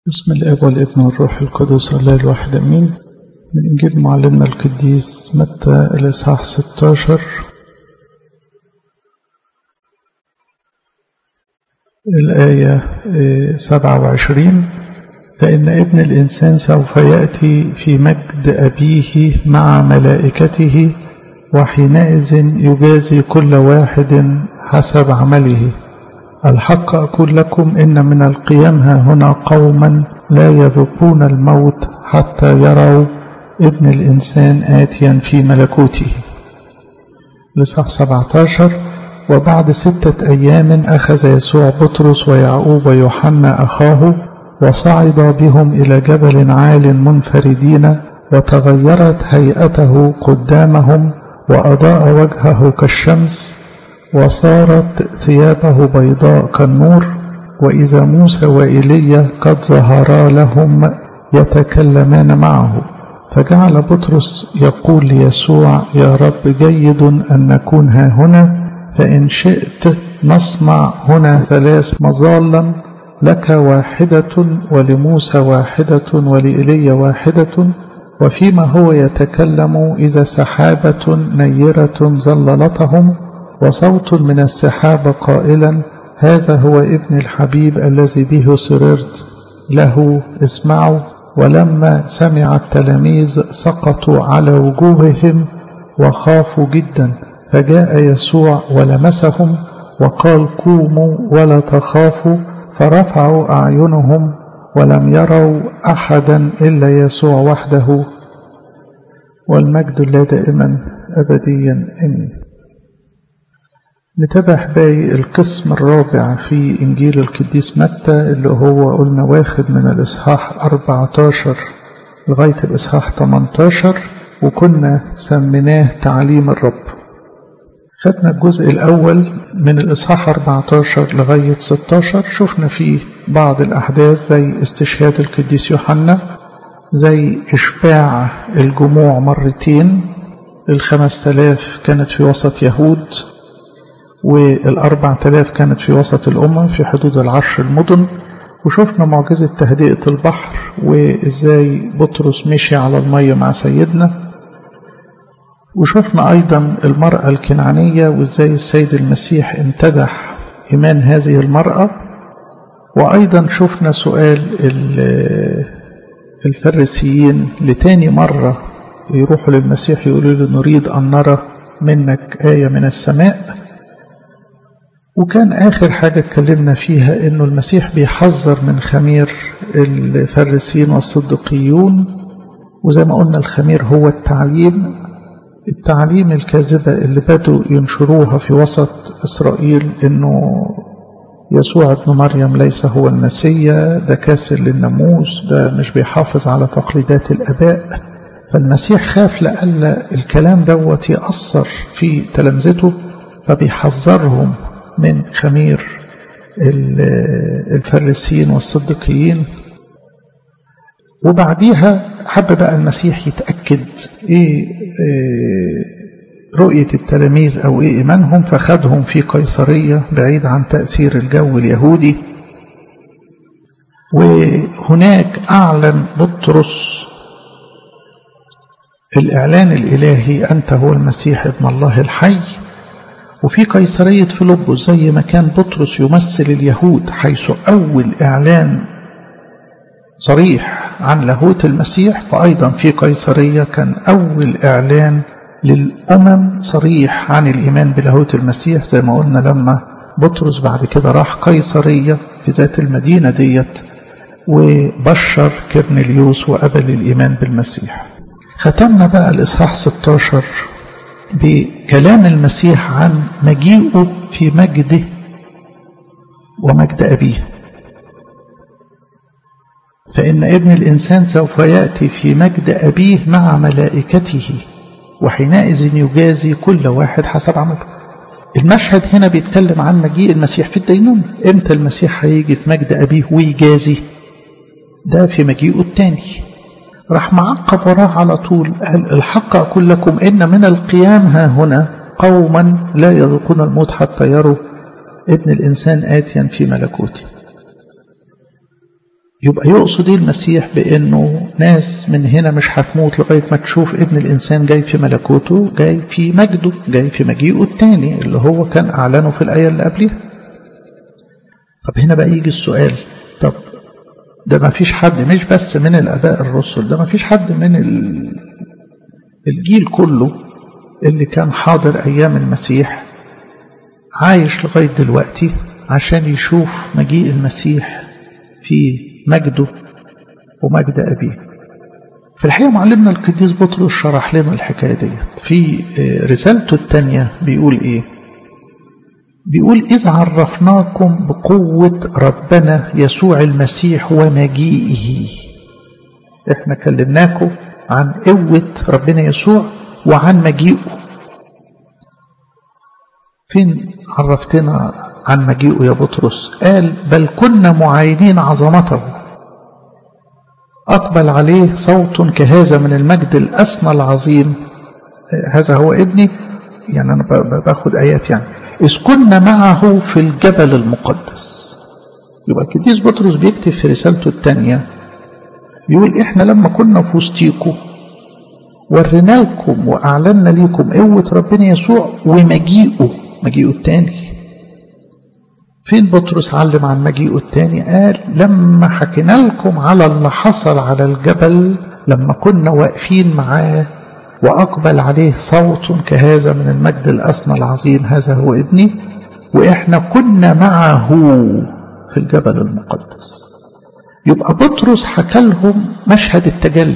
بسم الاب والابن والروح القدس الله الواحد امين من انجيل معلمنا القديس متى الاصحاح 16 الايه 27 فان ابن الانسان سوف ياتي في مجد ابيه مع ملائكته وحينئذ يجازي كل واحد حسب عمله الحق أقول لكم إن من القيام ها هنا قوما لا يذوقون الموت حتى يروا ابن الإنسان آتيا في ملكوته لصح 17 وبعد ستة أيام أخذ يسوع بطرس ويعقوب ويوحنا أخاه وصعد بهم إلى جبل عال منفردين وتغيرت هيئته قدامهم وأضاء وجهه كالشمس وصارت ثيابه بيضاء كالنور وإذا موسى وإيليا قد ظهرا لهم يتكلمان معه فجعل بطرس يقول ليسوع يا رب جيد أن نكون ها هنا فإن شئت نصنع هنا ثلاث مظالا لك واحدة ولموسى واحدة ولإيليا واحدة وفيما هو يتكلم إذا سحابة نيرة ظللتهم وصوت من السحاب قائلا هذا هو ابن الحبيب الذي به سررت له اسمعوا ولما سمع التلاميذ سقطوا على وجوههم وخافوا جدا فجاء يسوع ولمسهم وقال قوموا ولا تخافوا فرفعوا أعينهم ولم يروا أحدا إلا يسوع وحده والمجد لا دائما أبديا آمين نتابع باقي القسم الرابع في إنجيل القديس متى اللي هو قلنا واخد من الإصحاح 14 لغاية الإصحاح 18 وكنا سميناه تعليم الرب خدنا الجزء الأول من الإصحاح 14 لغاية 16 شفنا فيه بعض الأحداث زي استشهاد القديس يوحنا زي إشباع الجموع مرتين الخمس تلاف كانت في وسط يهود والأربع تلاف كانت في وسط الأمم في حدود العشر المدن وشفنا معجزة تهدئة البحر وإزاي بطرس مشي على المية مع سيدنا وشفنا أيضا المرأة الكنعانية وإزاي السيد المسيح امتدح إيمان هذه المرأة وأيضا شفنا سؤال الفريسيين لتاني مرة يروحوا للمسيح يقولوا له نريد أن نرى منك آية من السماء وكان آخر حاجة اتكلمنا فيها إنه المسيح بيحذر من خمير الفريسيين والصدقيون وزي ما قلنا الخمير هو التعليم التعليم الكاذبة اللي بدوا ينشروها في وسط إسرائيل إنه يسوع ابن مريم ليس هو المسيا ده كاسر للناموس ده مش بيحافظ على تقليدات الآباء فالمسيح خاف لألا الكلام دوت يأثر في تلامذته فبيحذرهم من خمير الفريسيين والصديقيين وبعديها حب بقى المسيح يتأكد إيه, إيه رؤية التلاميذ أو إيه إيمانهم فخدهم في قيصرية بعيد عن تأثير الجو اليهودي وهناك أعلن بطرس الإعلان الإلهي أنت هو المسيح ابن الله الحي وفي قيصرية فيلبس زي ما كان بطرس يمثل اليهود حيث أول إعلان صريح عن لاهوت المسيح فأيضا في قيصرية كان أول إعلان للأمم صريح عن الإيمان بلاهوت المسيح زي ما قلنا لما بطرس بعد كده راح قيصرية في ذات المدينة ديت وبشر كرنليوس وقبل الإيمان بالمسيح ختمنا بقى الإصحاح 16 بكلام المسيح عن مجيئه في مجده ومجد أبيه فإن ابن الإنسان سوف يأتي في مجد أبيه مع ملائكته وحينئذ يجازي كل واحد حسب عمله المشهد هنا بيتكلم عن مجيء المسيح في الدينون امتى المسيح هيجي في مجد أبيه ويجازي ده في مجيئه الثاني راح معقب وراه على طول قال الحق أقول لكم إن من القيام ها هنا قوما لا يذوقون الموت حتى يروا ابن الإنسان آتيا في ملكوته يبقى يقصد ايه المسيح بانه ناس من هنا مش هتموت لغايه ما تشوف ابن الانسان جاي في ملكوته جاي في مجده جاي في مجيئه الثاني اللي هو كان اعلنه في الايه اللي قبلها طب هنا بقى يجي السؤال طب ده ما فيش حد مش بس من الاباء الرسل ده ما فيش حد من الجيل كله اللي كان حاضر ايام المسيح عايش لغايه دلوقتي عشان يشوف مجيء المسيح في مجده ومجد أبيه في الحقيقة معلمنا القديس بطرس شرح لنا الحكاية ديت في رسالته الثانية بيقول إيه بيقول إذ عرفناكم بقوة ربنا يسوع المسيح ومجيئه إحنا كلمناكم عن قوة ربنا يسوع وعن مجيئه فين عرفتنا عن مجيئه يا بطرس قال بل كنا معاينين عظمته أقبل عليه صوت كهذا من المجد الأسنى العظيم هذا هو ابني يعني أنا باخد آيات يعني إذ كنا معه في الجبل المقدس يبقى القديس بطرس بيكتب في رسالته الثانية يقول إحنا لما كنا في وسطيكم ورينا لكم وأعلنا لكم قوة ربنا يسوع ومجيئه مجيئه الثاني فين بطرس علم عن مجيئه الثاني قال لما حكينا لكم على اللي حصل على الجبل لما كنا واقفين معاه وأقبل عليه صوت كهذا من المجد الأسنى العظيم هذا هو ابني وإحنا كنا معه في الجبل المقدس يبقى بطرس حكى لهم مشهد التجلي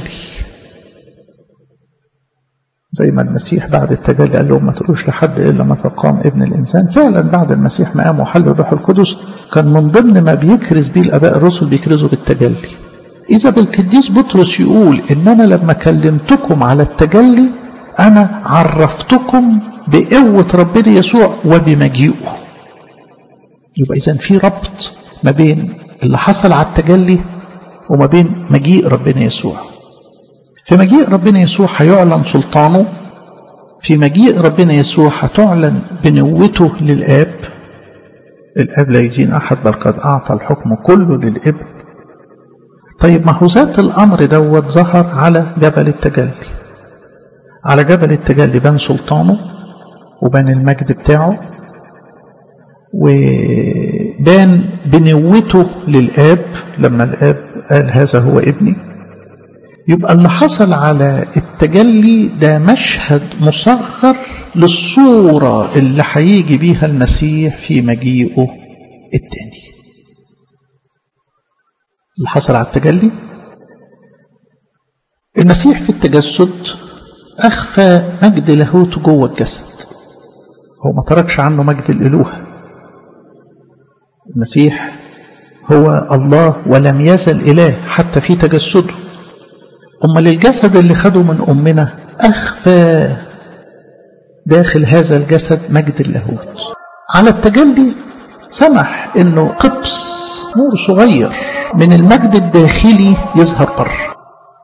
زي ما المسيح بعد التجلي قال لهم ما تقولوش لحد الا ما تقام ابن الانسان فعلا بعد المسيح ما قام وحل الروح القدس كان من ضمن ما بيكرز بيه الاباء الرسل بيكرزوا بالتجلي اذا بالقديس بطرس يقول ان انا لما كلمتكم على التجلي انا عرفتكم بقوه ربنا يسوع وبمجيئه يبقى اذا في ربط ما بين اللي حصل على التجلي وما بين مجيء ربنا يسوع في مجيء ربنا يسوع هيعلن سلطانه في مجيء ربنا يسوع هتعلن بنوته للآب الآب لا يدين أحد بل قد أعطى الحكم كله للابن طيب ما هو ذات الأمر دوت ظهر على جبل التجلي على جبل التجلي بان سلطانه وبان المجد بتاعه وبان بنوته للآب لما الآب قال هذا هو ابني يبقى اللي حصل على التجلي ده مشهد مصغر للصورة اللي هيجي بيها المسيح في مجيئه التاني اللي حصل على التجلي المسيح في التجسد أخفى مجد لاهوته جوه الجسد هو ما تركش عنه مجد الألوهة المسيح هو الله ولم يزل إله حتى في تجسده أمال الجسد اللي خده من أمنا أخفى داخل هذا الجسد مجد اللاهوت على التجلي سمح انه قبس نور صغير من المجد الداخلي يظهر بره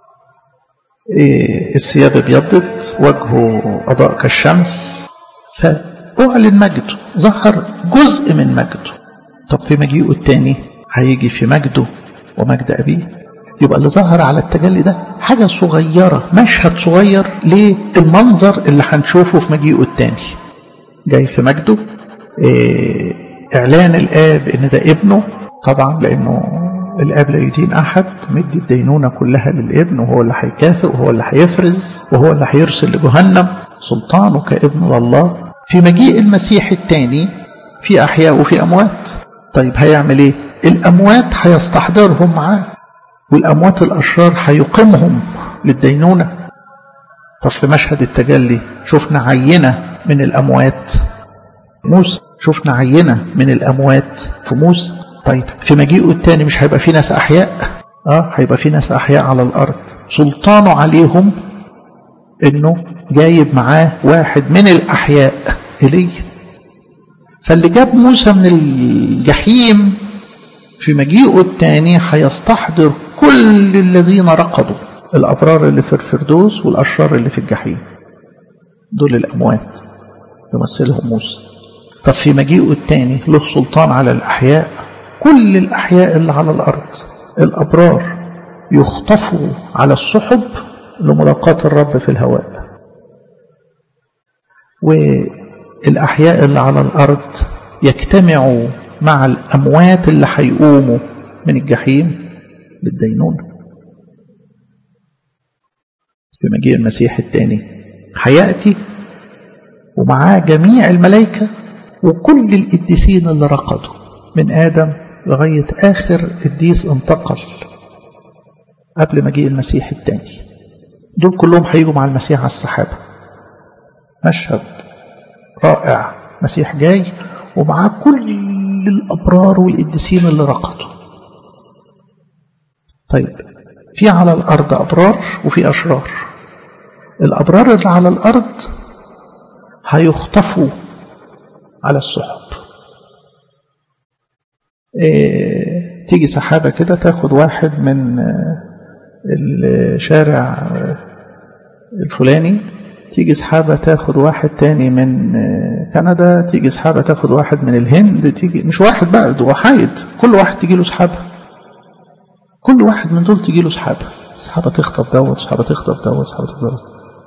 إيه الثياب ابيضت وجهه اضاء كالشمس فاعلن مجده ظهر جزء من مجده طب في مجيئه الثاني هيجي في مجده ومجد ابيه يبقى اللي ظهر على التجلي ده حاجة صغيرة مشهد صغير للمنظر اللي هنشوفه في مجيئه التاني جاي في مجده إيه إعلان الآب إن ده ابنه طبعا لأنه الآب لا يدين أحد مدي الدينونة كلها للابن وهو اللي هيكافئ وهو اللي هيفرز وهو اللي هيرسل لجهنم سلطانه كابن الله في مجيء المسيح الثاني في أحياء وفي أموات طيب هيعمل إيه؟ الأموات هيستحضرهم معاه والأموات الأشرار هيقيمهم للدينونة طب في مشهد التجلي شفنا عينة من الأموات موسى شفنا عينة من الأموات في موسى طيب في مجيئه الثاني مش هيبقى في ناس أحياء اه هيبقى في ناس أحياء على الأرض سلطانه عليهم إنه جايب معاه واحد من الأحياء إلي فاللي جاب موسى من الجحيم في مجيئه الثاني هيستحضر كل الذين رقدوا الأبرار اللي في الفردوس والأشرار اللي في الجحيم دول الأموات يمثلهم موسى طب في مجيئه الثاني له سلطان على الأحياء كل الأحياء اللي على الأرض الأبرار يخطفوا على السحب لملاقاة الرب في الهواء والأحياء اللي على الأرض يجتمعوا مع الأموات اللي هيقوموا من الجحيم للدينونة في مجيء المسيح الثاني هيأتي ومعاه جميع الملائكة وكل القديسين اللي رقدوا من آدم لغاية آخر قديس انتقل قبل مجيء المسيح الثاني دول كلهم هيجوا مع المسيح على السحابة مشهد رائع مسيح جاي ومعاه كل الأبرار والقديسين اللي رقدوا طيب في على الأرض أبرار وفي أشرار الأبرار اللي على الأرض هيخطفوا على السحب إيه تيجي سحابة كده تاخد واحد من الشارع الفلاني تيجي سحابة تاخد واحد تاني من كندا تيجي سحابة تاخد واحد من الهند تيجي مش واحد بقى ده وحايد كل واحد تيجي له سحابة كل واحد من دول تيجي له سحابة سحابة تخطف دوت سحابة تخطف دوت سحابة تخطف دوت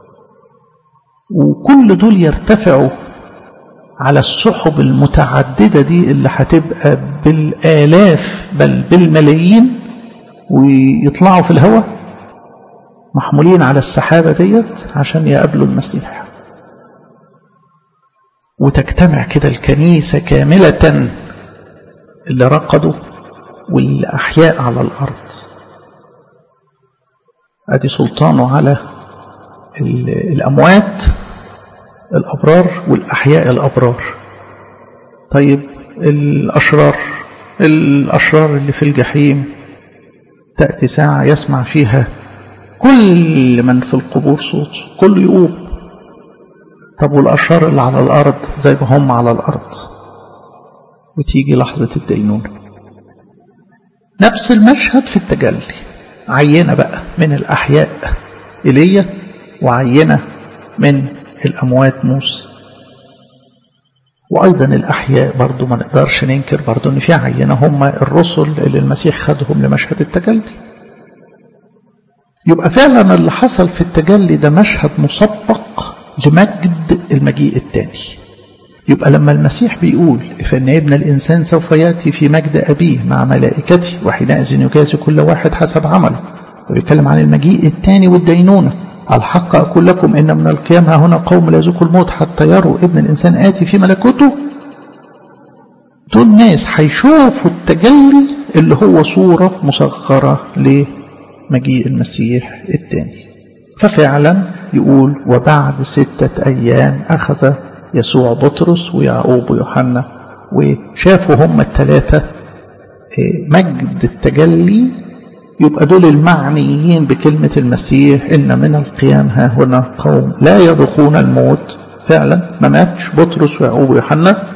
وكل دول يرتفعوا على السحب المتعددة دي اللي هتبقى بالآلاف بل بالملايين ويطلعوا في الهواء محمولين على السحابة ديت عشان يقابلوا المسيح وتجتمع كده الكنيسة كاملة اللي رقدوا واللي أحياء على الأرض أدي سلطانه على الأموات الأبرار والأحياء الأبرار طيب الأشرار الأشرار اللي في الجحيم تأتي ساعة يسمع فيها كل من في القبور صوت كل يقوم طب والأشرار اللي على الأرض زي ما هم على الأرض وتيجي لحظة الدينونة نفس المشهد في التجلي عينة بقى من الأحياء إيليا وعينة من الأموات موسى وأيضا الأحياء برضو ما نقدرش ننكر برضو أن في عينة هم الرسل اللي المسيح خدهم لمشهد التجلي يبقى فعلا اللي حصل في التجلي ده مشهد مسبق لمجد المجيء الثاني يبقى لما المسيح بيقول فإن ابن الإنسان سوف يأتي في مجد أبيه مع ملائكته وحينئذ يجازي كل واحد حسب عمله ويتكلم عن المجيء الثاني والدينونة الحق أقول لكم إن من القيامة هنا قوم لا يذوقوا الموت حتى يروا ابن الإنسان آتي في ملكوته دول ناس هيشوفوا التجلي اللي هو صورة مصغرة لمجيء المسيح الثاني ففعلا يقول وبعد ستة أيام أخذ يسوع بطرس ويعقوب ويوحنا وشافوا هم الثلاثة مجد التجلي يبقى دول المعنيين بكلمة المسيح إن من القيام ها هنا قوم لا يذوقون الموت فعلا ما ماتش بطرس ويعقوب ويوحنا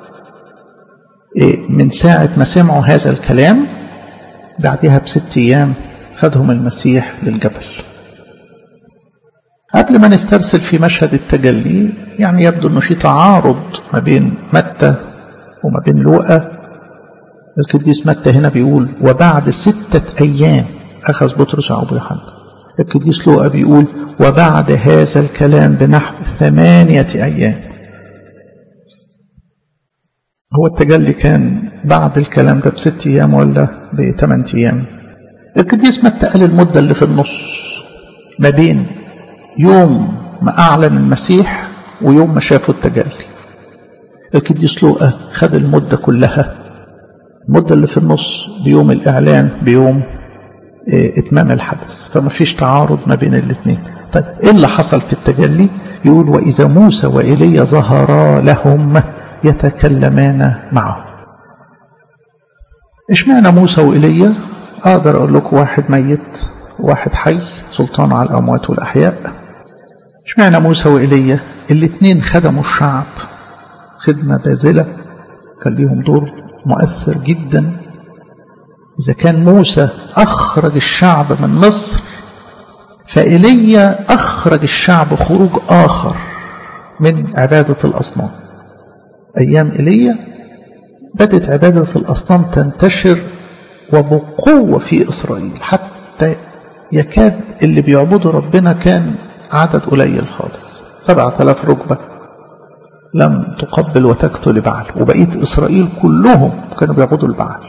من ساعة ما سمعوا هذا الكلام بعدها بست أيام خدهم المسيح للجبل قبل ما نسترسل في مشهد التجلي يعني يبدو أنه في تعارض ما بين متى وما بين لوقا القديس متى هنا بيقول وبعد ستة أيام أخذ بطرس ويعقوب ويوحنا القديس لوقا بيقول وبعد هذا الكلام بنحو ثمانية أيام هو التجلي كان بعد الكلام ده بست أيام ولا بثمان أيام القديس متى قال المدة اللي في النص ما بين يوم ما أعلن المسيح ويوم ما شافوا التجلي القديس لوقا خد المدة كلها المدة اللي في النص بيوم الإعلان بيوم إتمام الحدث فما فيش تعارض ما بين الاثنين طيب إيه اللي حصل في التجلي يقول وإذا موسى وإيليا ظهرا لهم يتكلمان معه اشمعنى موسى وإيليا أقدر أقول لكم واحد ميت واحد حي سلطان على الأموات والأحياء اشمعنى موسى وإيليا الاثنين خدموا الشعب خدمة باذلة كان ليهم دور مؤثر جدا إذا كان موسى أخرج الشعب من مصر فإيليا أخرج الشعب خروج آخر من عبادة الأصنام أيام إيليا بدت عبادة الأصنام تنتشر وبقوة في إسرائيل حتى يكاد اللي بيعبدوا ربنا كان عدد قليل خالص سبعة آلاف ركبة لم تقبل وتكتل لبعل وبقية إسرائيل كلهم كانوا بيعبدوا البعل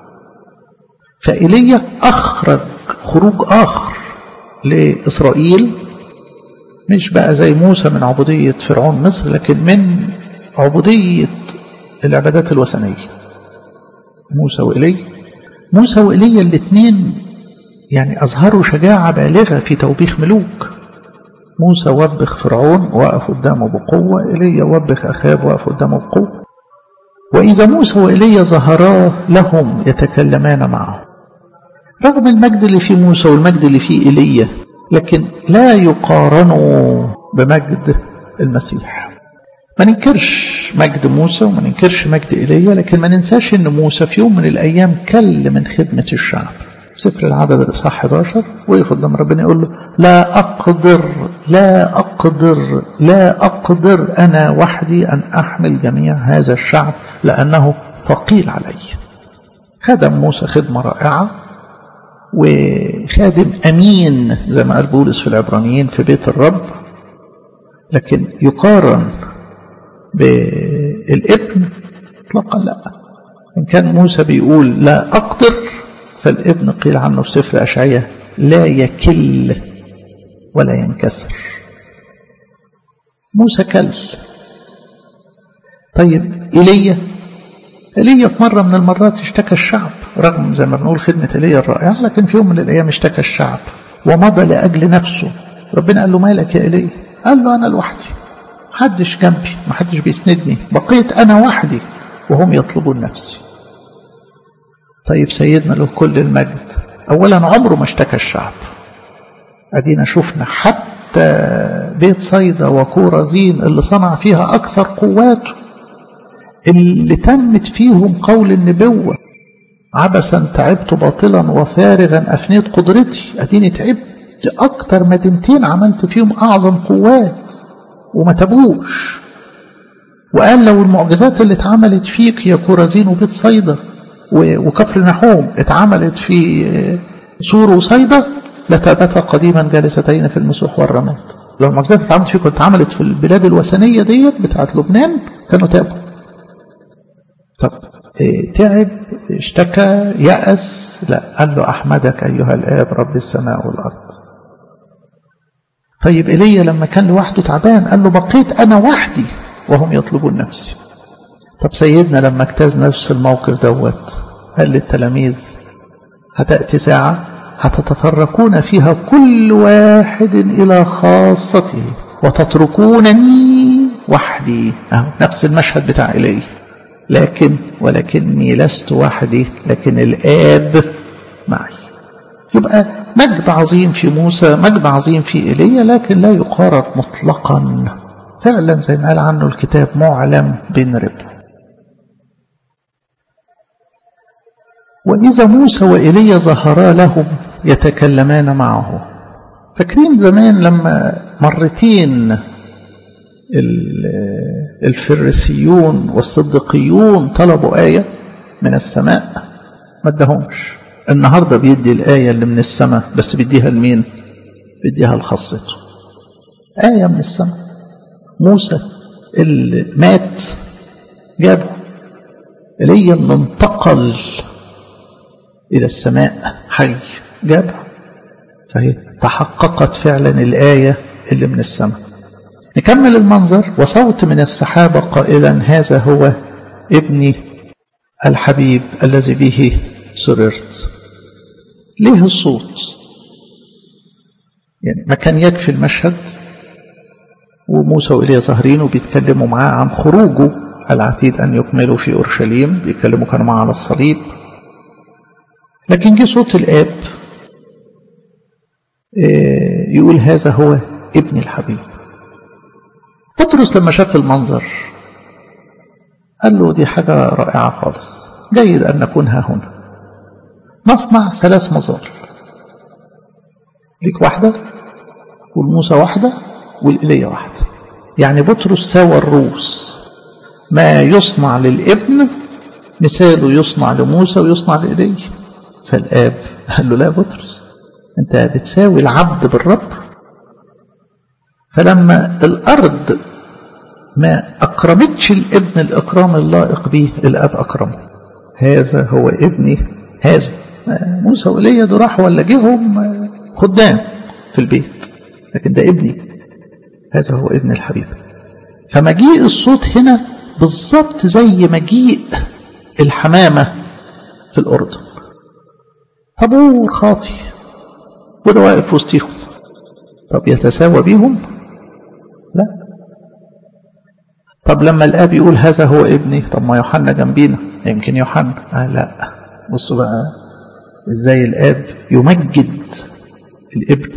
فإيليا أخرج خروج آخر لإسرائيل مش بقى زي موسى من عبودية فرعون مصر لكن من عبودية العبادات الوثنية موسى وإيليا موسى وإيليا الاثنين يعني أظهروا شجاعة بالغة في توبيخ ملوك موسى وبخ فرعون وقف قدامه بقوة إيليا وبخ أخاب وقف قدامه بقوة وإذا موسى وإيليا ظهرا لهم يتكلمان معه رغم المجد اللي في موسى والمجد اللي في إيليا لكن لا يقارنوا بمجد المسيح ما ننكرش مجد موسى وما ننكرش مجد إيليا لكن ما ننساش أن موسى في يوم من الأيام كل من خدمة الشعب سفر العدد الإصحاح 11 وقف قدام ربنا يقول له لا أقدر لا أقدر لا أقدر أنا وحدي أن أحمل جميع هذا الشعب لأنه ثقيل علي خدم موسى خدمة رائعة وخادم أمين زي ما قال بولس في العبرانيين في بيت الرب لكن يقارن بالابن اطلاقا لا إن كان موسى بيقول لا أقدر فالابن قيل عنه في سفر أشعية لا يكل ولا ينكسر موسى كل طيب إيليا إيليا في مرة من المرات اشتكى الشعب رغم زي ما بنقول خدمة إيليا الرائعة لكن في يوم من الأيام اشتكى الشعب ومضى لأجل نفسه ربنا قال له مالك يا إيليا قال له أنا لوحدي محدش جنبي محدش بيسندني بقيت أنا وحدي وهم يطلبون نفسي طيب سيدنا له كل المجد أولا عمره ما اشتكى الشعب أدينا شفنا حتى بيت صيدا وكورزين اللي صنع فيها أكثر قواته اللي تمت فيهم قول النبوة عبسا تعبت باطلا وفارغا أفنيت قدرتي أديني تعبت أكتر مدينتين عملت فيهم أعظم قوات وما تبوش وقال لو المعجزات اللي اتعملت فيك يا كورزين وبيت صيدا وكفر نحوم اتعملت في سور وصيدا لتابتا قديما جالستين في المسوح والرماد لو المعجزات اتعملت فيكم اتعملت في البلاد الوثنية ديت بتاعت لبنان كانوا تابوا طب تعب اشتكى يأس لا قال له أحمدك أيها الآب رب السماء والأرض طيب إيليا لما كان لوحده تعبان قال له بقيت أنا وحدي وهم يطلبون نفسي طب سيدنا لما اجتاز نفس الموقف دوت قال للتلاميذ هتأتي ساعة هتتفرقون فيها كل واحد إلى خاصته وتتركونني وحدي أهو نفس المشهد بتاع إليه لكن ولكني لست وحدي لكن الآب معي يبقى مجد عظيم في موسى مجد عظيم في إيليا لكن لا يقارن مطلقا فعلا زي ما قال عنه الكتاب معلم بين ربه وإذا موسى وإيليا ظهرا لهم يتكلمان معه فاكرين زمان لما مرتين الفريسيون والصديقيون طلبوا آية من السماء ما ادهمش النهاردة بيدي الآية اللي من السماء بس بيديها لمين بيديها لخاصته آية من السماء موسى اللي مات جابه إلي اللي انتقل إلى السماء حي جابه فهي تحققت فعلا الآية اللي من السماء نكمل المنظر وصوت من السحابة قائلا هذا هو ابني الحبيب الذي به سررت ليه الصوت يعني ما كان يكفي المشهد وموسى وإليه ظاهرين وبيتكلموا معاه عن خروجه العتيد أن يكملوا في أورشليم بيتكلموا كانوا معاه على الصليب لكن جه صوت الآب يقول هذا هو ابن الحبيب بطرس لما شاف المنظر قال له دي حاجة رائعة خالص جيد أن نكون ها هنا نصنع ثلاث مظال ليك واحدة والموسى واحدة والإلية واحدة يعني بطرس ساوى الروس ما يصنع للابن مثاله يصنع لموسى ويصنع لإليه فالآب قال له لا بطرس أنت بتساوي العبد بالرب فلما الأرض ما أكرمتش الابن الإكرام اللائق به الأب أكرمه هذا هو ابني هذا موسى وإيليا دول راحوا ولا جيهم خدام في البيت لكن ده ابني هذا هو ابن الحبيب فمجيء الصوت هنا بالظبط زي مجيء الحمامة في الأردن طابور خاطي وده واقف وسطيهم طب يتساوى بيهم لا طب لما الاب يقول هذا هو ابني طب ما يوحنا جنبينا يمكن يوحنا آه لا بصوا بقى ازاي الاب يمجد الابن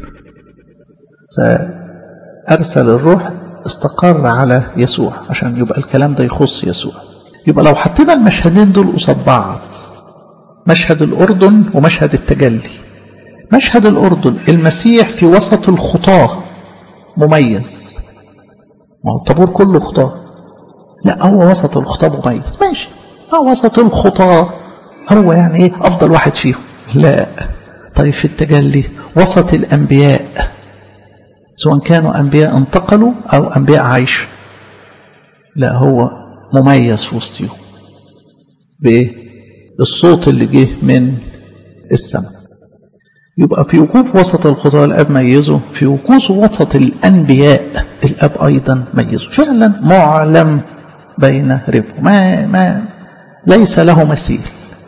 فارسل الروح استقر على يسوع عشان يبقى الكلام ده يخص يسوع يبقى لو حطينا المشهدين دول قصاد بعض مشهد الأردن ومشهد التجلي مشهد الأردن المسيح في وسط الخطاة مميز ما هو الطابور كله خطاة لا هو وسط الخطاة مميز ماشي هو وسط الخطاة هو يعني ايه أفضل واحد فيهم لا طيب في التجلي وسط الأنبياء سواء كانوا أنبياء انتقلوا أو أنبياء عايشة لا هو مميز في وسطهم بإيه؟ الصوت اللي جه من السماء يبقى في وقوف وسط الخطاة الأب ميزه في وقوف وسط الأنبياء الأب أيضا ميزه فعلا معلم بين ربه ما, ما ليس له مثيل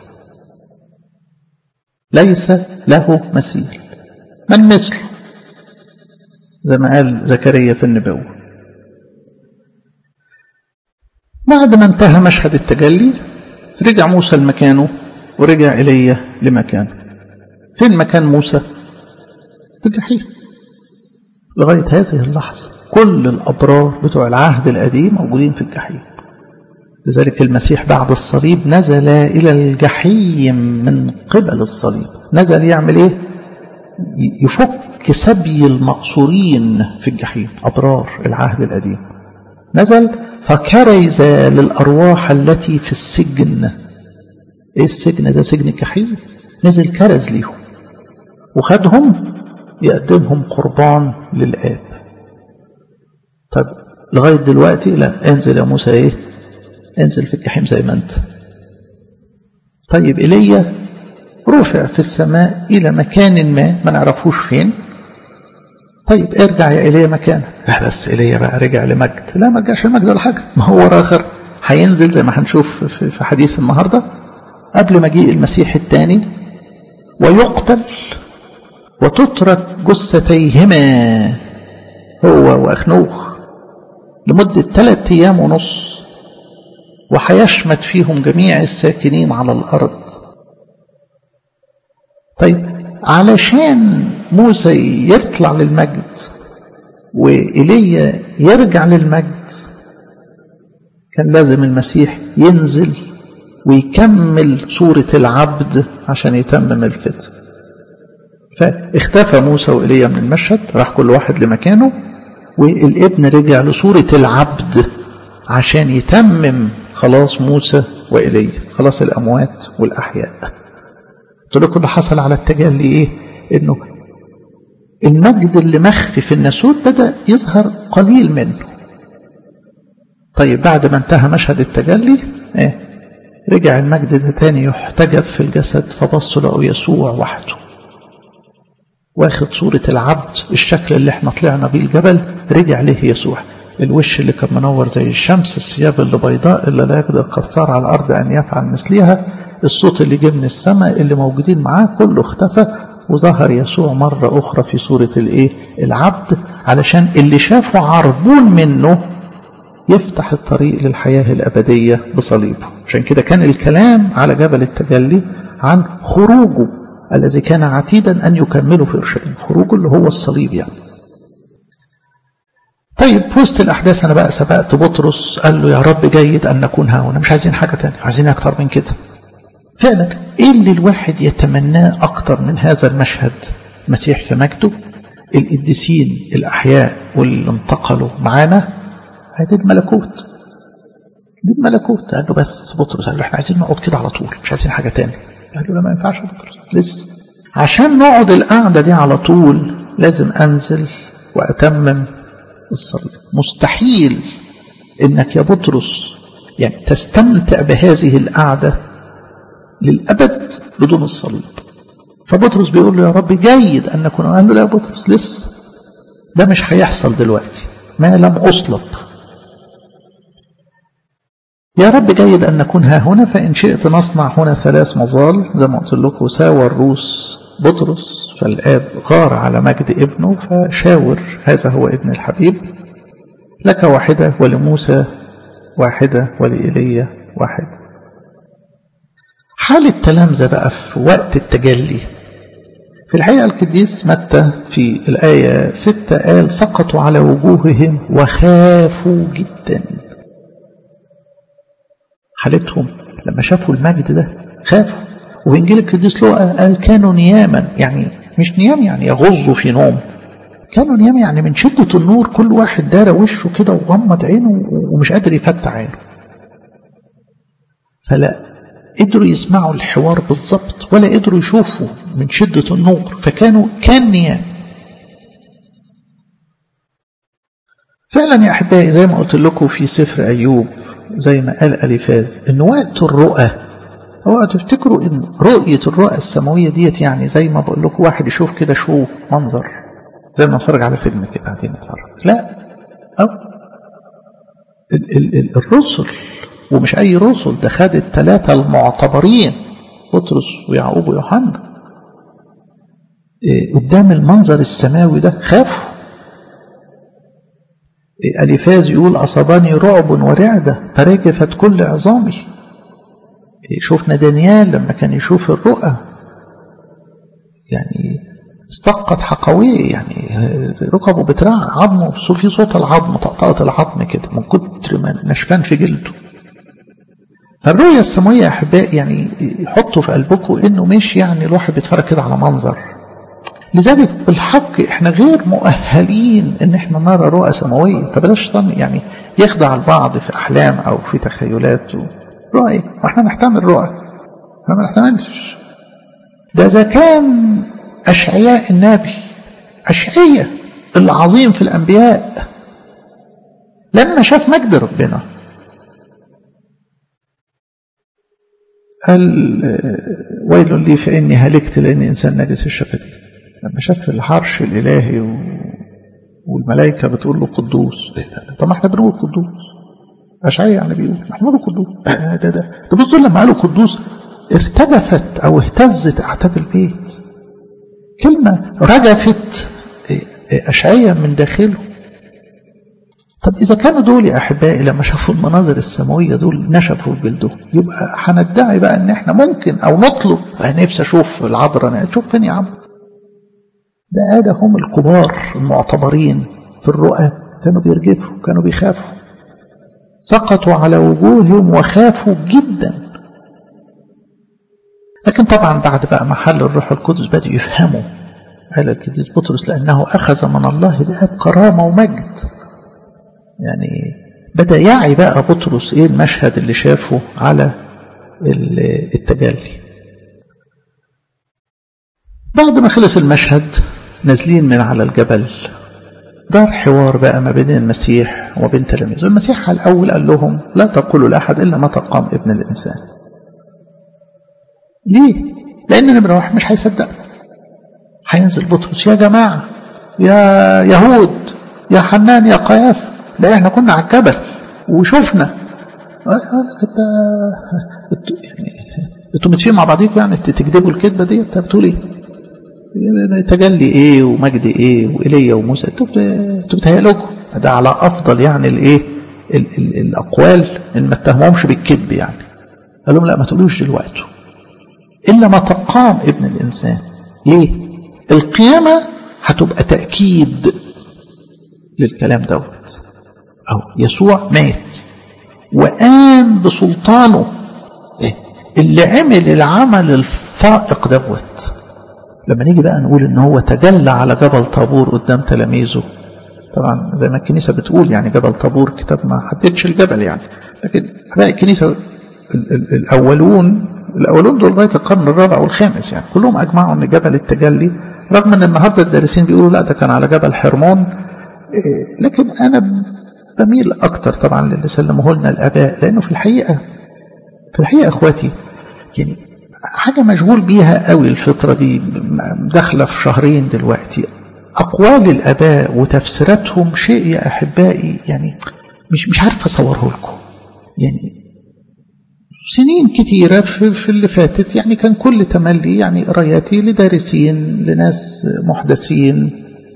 ليس له مثيل من مثله زي ما قال زكريا في النبوة بعد ما انتهى مشهد التجلي رجع موسى لمكانه ورجع إلي لمكانه فين مكان موسى في الجحيم لغاية هذه اللحظة كل الأبرار بتوع العهد القديم موجودين في الجحيم لذلك المسيح بعد الصليب نزل إلى الجحيم من قبل الصليب نزل يعمل إيه يفك سبي المقصورين في الجحيم أبرار العهد القديم نزل فكرز للأرواح التي في السجن إيه السجن ده سجن الجحيم نزل كرز ليهم وخدهم يقدمهم قربان للآب طب لغاية دلوقتي لا انزل يا موسى ايه انزل في الجحيم زي ما انت طيب إيليا رفع في السماء إلى مكان ما ما نعرفوش فين طيب ارجع يا إيليا مكانك لا بس إيليا بقى رجع لمجد لا ما رجعش لمجد ولا حاجة ما هو آخر هينزل زي ما هنشوف في حديث النهاردة قبل مجيء المسيح الثاني ويقتل وتترك جثتيهما هو وأخنوخ لمدة ثلاثة أيام ونص وحيشمت فيهم جميع الساكنين على الأرض طيب علشان موسى يطلع للمجد وإيليا يرجع للمجد كان لازم المسيح ينزل ويكمل صورة العبد عشان يتمم الفتن فاختفى موسى وإيليا من المشهد راح كل واحد لمكانه والابن رجع لصورة العبد عشان يتمم خلاص موسى وإيليا خلاص الأموات والأحياء قلت لكم اللي حصل على التجلي إيه إنه المجد اللي مخفي في الناسوت بدأ يظهر قليل منه طيب بعد ما انتهى مشهد التجلي إيه رجع المجد ده تاني يحتجب في الجسد فبصوا لقوا يسوع وحده واخد صورة العبد الشكل اللي احنا طلعنا بيه الجبل رجع ليه يسوع الوش اللي كان منور زي الشمس الثياب اللي بيضاء اللي لا يقدر قصار على الأرض أن يفعل مثلها الصوت اللي جه من السماء اللي موجودين معاه كله اختفى وظهر يسوع مرة أخرى في صورة الإيه العبد علشان اللي شافه عربون منه يفتح الطريق للحياة الأبدية بصليبه عشان كده كان الكلام على جبل التجلي عن خروجه الذي كان عتيدا أن يكمله في أورشليم خروجه اللي هو الصليب يعني طيب في وسط الأحداث أنا بقى سبقت بطرس قال له يا رب جيد أن نكون هنا مش عايزين حاجة تانية عايزين أكتر من كده فعلا إيه اللي الواحد يتمناه أكتر من هذا المشهد مسيح في مجده القديسين الأحياء واللي انتقلوا معانا هذه الملكوت دي الملكوت قال له بس بطرس قال له احنا عايزين نقعد كده على طول مش عايزين حاجة تاني قال له لا ما ينفعش يا بطرس لسه عشان نقعد القعدة دي على طول لازم أنزل وأتمم الصليب مستحيل إنك يا بطرس يعني تستمتع بهذه القعدة للأبد بدون الصليب فبطرس بيقول له يا رب جيد أن نكون قال له لا يا بطرس لسه ده مش هيحصل دلوقتي ما لم أصلب يا رب جيد أن نكون ها هنا فإن شئت نصنع هنا ثلاث مظال زي ما قلت لكم ساوى الروس بطرس فالآب غار على مجد ابنه فشاور هذا هو ابن الحبيب لك واحدة ولموسى واحدة ولإيليا واحدة حال التلامذة بقى في وقت التجلي في الحقيقة القديس متى في الآية ستة قال سقطوا على وجوههم وخافوا جدا حالتهم لما شافوا المجد ده خافوا وفي إنجيل القديس لوقا قال كانوا نياما يعني مش نيام يعني يغزوا في نوم كانوا نيام يعني من شدة النور كل واحد دار وشه كده وغمض عينه ومش قادر يفتح عينه فلا قدروا يسمعوا الحوار بالظبط ولا قدروا يشوفوا من شدة النور فكانوا كان نيام فعلا يا أحبائي زي ما قلت لكم في سفر أيوب زي ما قال أليفاز إن وقت الرؤى هو تفتكروا إن رؤية الرؤى السماوية ديت يعني زي ما بقول لكم واحد يشوف كده شو منظر زي ما نتفرج على فيلم كده قاعدين نتفرج لا أو ال ال ال الرسل ومش أي رسل ده خد الثلاثة المعتبرين بطرس ويعقوب ويوحنا قدام المنظر السماوي ده خافوا أليفاز يقول أصابني رعب ورعدة فرجفت كل عظامي شفنا دانيال لما كان يشوف الرؤى يعني استقت حقويه يعني ركبه بترعى عظمه في صوت العظم طقطقة العظم كده من كتر ما نشفان في جلده فالرؤية السماوية يا أحبائي يعني حطوا في قلبكم إنه مش يعني الواحد بيتفرج كده على منظر لذلك بالحق احنا غير مؤهلين ان احنا نرى رؤى سماوية فبلاش ظن يعني يخدع البعض في احلام او في تخيلات رؤى واحنا نحتمل رؤى احنا ما نحتملش ده اذا كان اشعياء النبي اشعياء العظيم في الانبياء لما شاف مجد ربنا قال ويل لي فاني هلكت لاني انسان نجس الشفتين لما شاف الحرش الإلهي و... والملائكة بتقول له قدوس طب ما احنا بنقول قدوس أشعية يعني بيقول ما احنا بنقول قدوس ده ده ده ده بص لما قالوا قدوس ارتجفت أو اهتزت أعتاب البيت كلمة رجفت أشعية من داخله طب إذا كانوا دول يا أحبائي لما شافوا المناظر السماوية دول نشفوا جلدهم يبقى هندعي بقى إن إحنا ممكن أو نطلب أنا نفسي أشوف العذراء تشوف فين يا عم ده هذا هم الكبار المعتبرين في الرؤى كانوا بيرجفوا كانوا بيخافوا سقطوا على وجوههم وخافوا جدا لكن طبعا بعد بقى محل الروح القدس بدأوا يفهموا قال القديس بطرس لأنه أخذ من الله الآب كرامة ومجد يعني بدأ يعي بقى بطرس إيه المشهد اللي شافه على التجلي بعد ما خلص المشهد نازلين من على الجبل دار حوار بقى ما بين المسيح وبين تلاميذه المسيح على الأول قال لهم لا تقولوا لأحد إلا متى قام ابن الإنسان ليه؟ لأن نمرة واحد مش هيصدق هينزل بطرس يا جماعة يا يهود يا حنان يا قياف ده احنا كنا على الجبل وشفنا انت يعني انتوا متفقين مع بعضيكم يعني تكذبوا الكذبه دي انت بتقول ايه؟ تجلي ايه ومجد ايه وايليا وموسى انتوا بتهيألكم ده على افضل يعني الايه ال ال الاقوال ان ما اتهمهمش بالكذب يعني قال لهم لا ما تقولوش دلوقتي الا ما تقام ابن الانسان ليه القيامه هتبقى تاكيد للكلام دوت او يسوع مات وقام بسلطانه اللي عمل العمل الفائق دوت لما نيجي بقى نقول ان هو تجلى على جبل طابور قدام تلاميذه طبعا زي ما الكنيسه بتقول يعني جبل طابور كتاب ما حددش الجبل يعني لكن اباء الكنيسه ال ال الاولون الأولون دول لغاية القرن الرابع والخامس يعني كلهم أجمعوا أن جبل التجلي رغم أن النهاردة الدارسين بيقولوا لا ده كان على جبل حرمون لكن أنا بميل أكتر طبعا للي سلموه لنا الآباء لأنه في الحقيقة في الحقيقة إخواتي يعني حاجة مشغول بيها قوي الفترة دي داخلة في شهرين دلوقتي أقوال الآباء وتفسيراتهم شيء يا أحبائي يعني مش مش عارف أصوره لكم يعني سنين كتيرة في, في اللي فاتت يعني كان كل تملي يعني قراياتي لدارسين لناس محدثين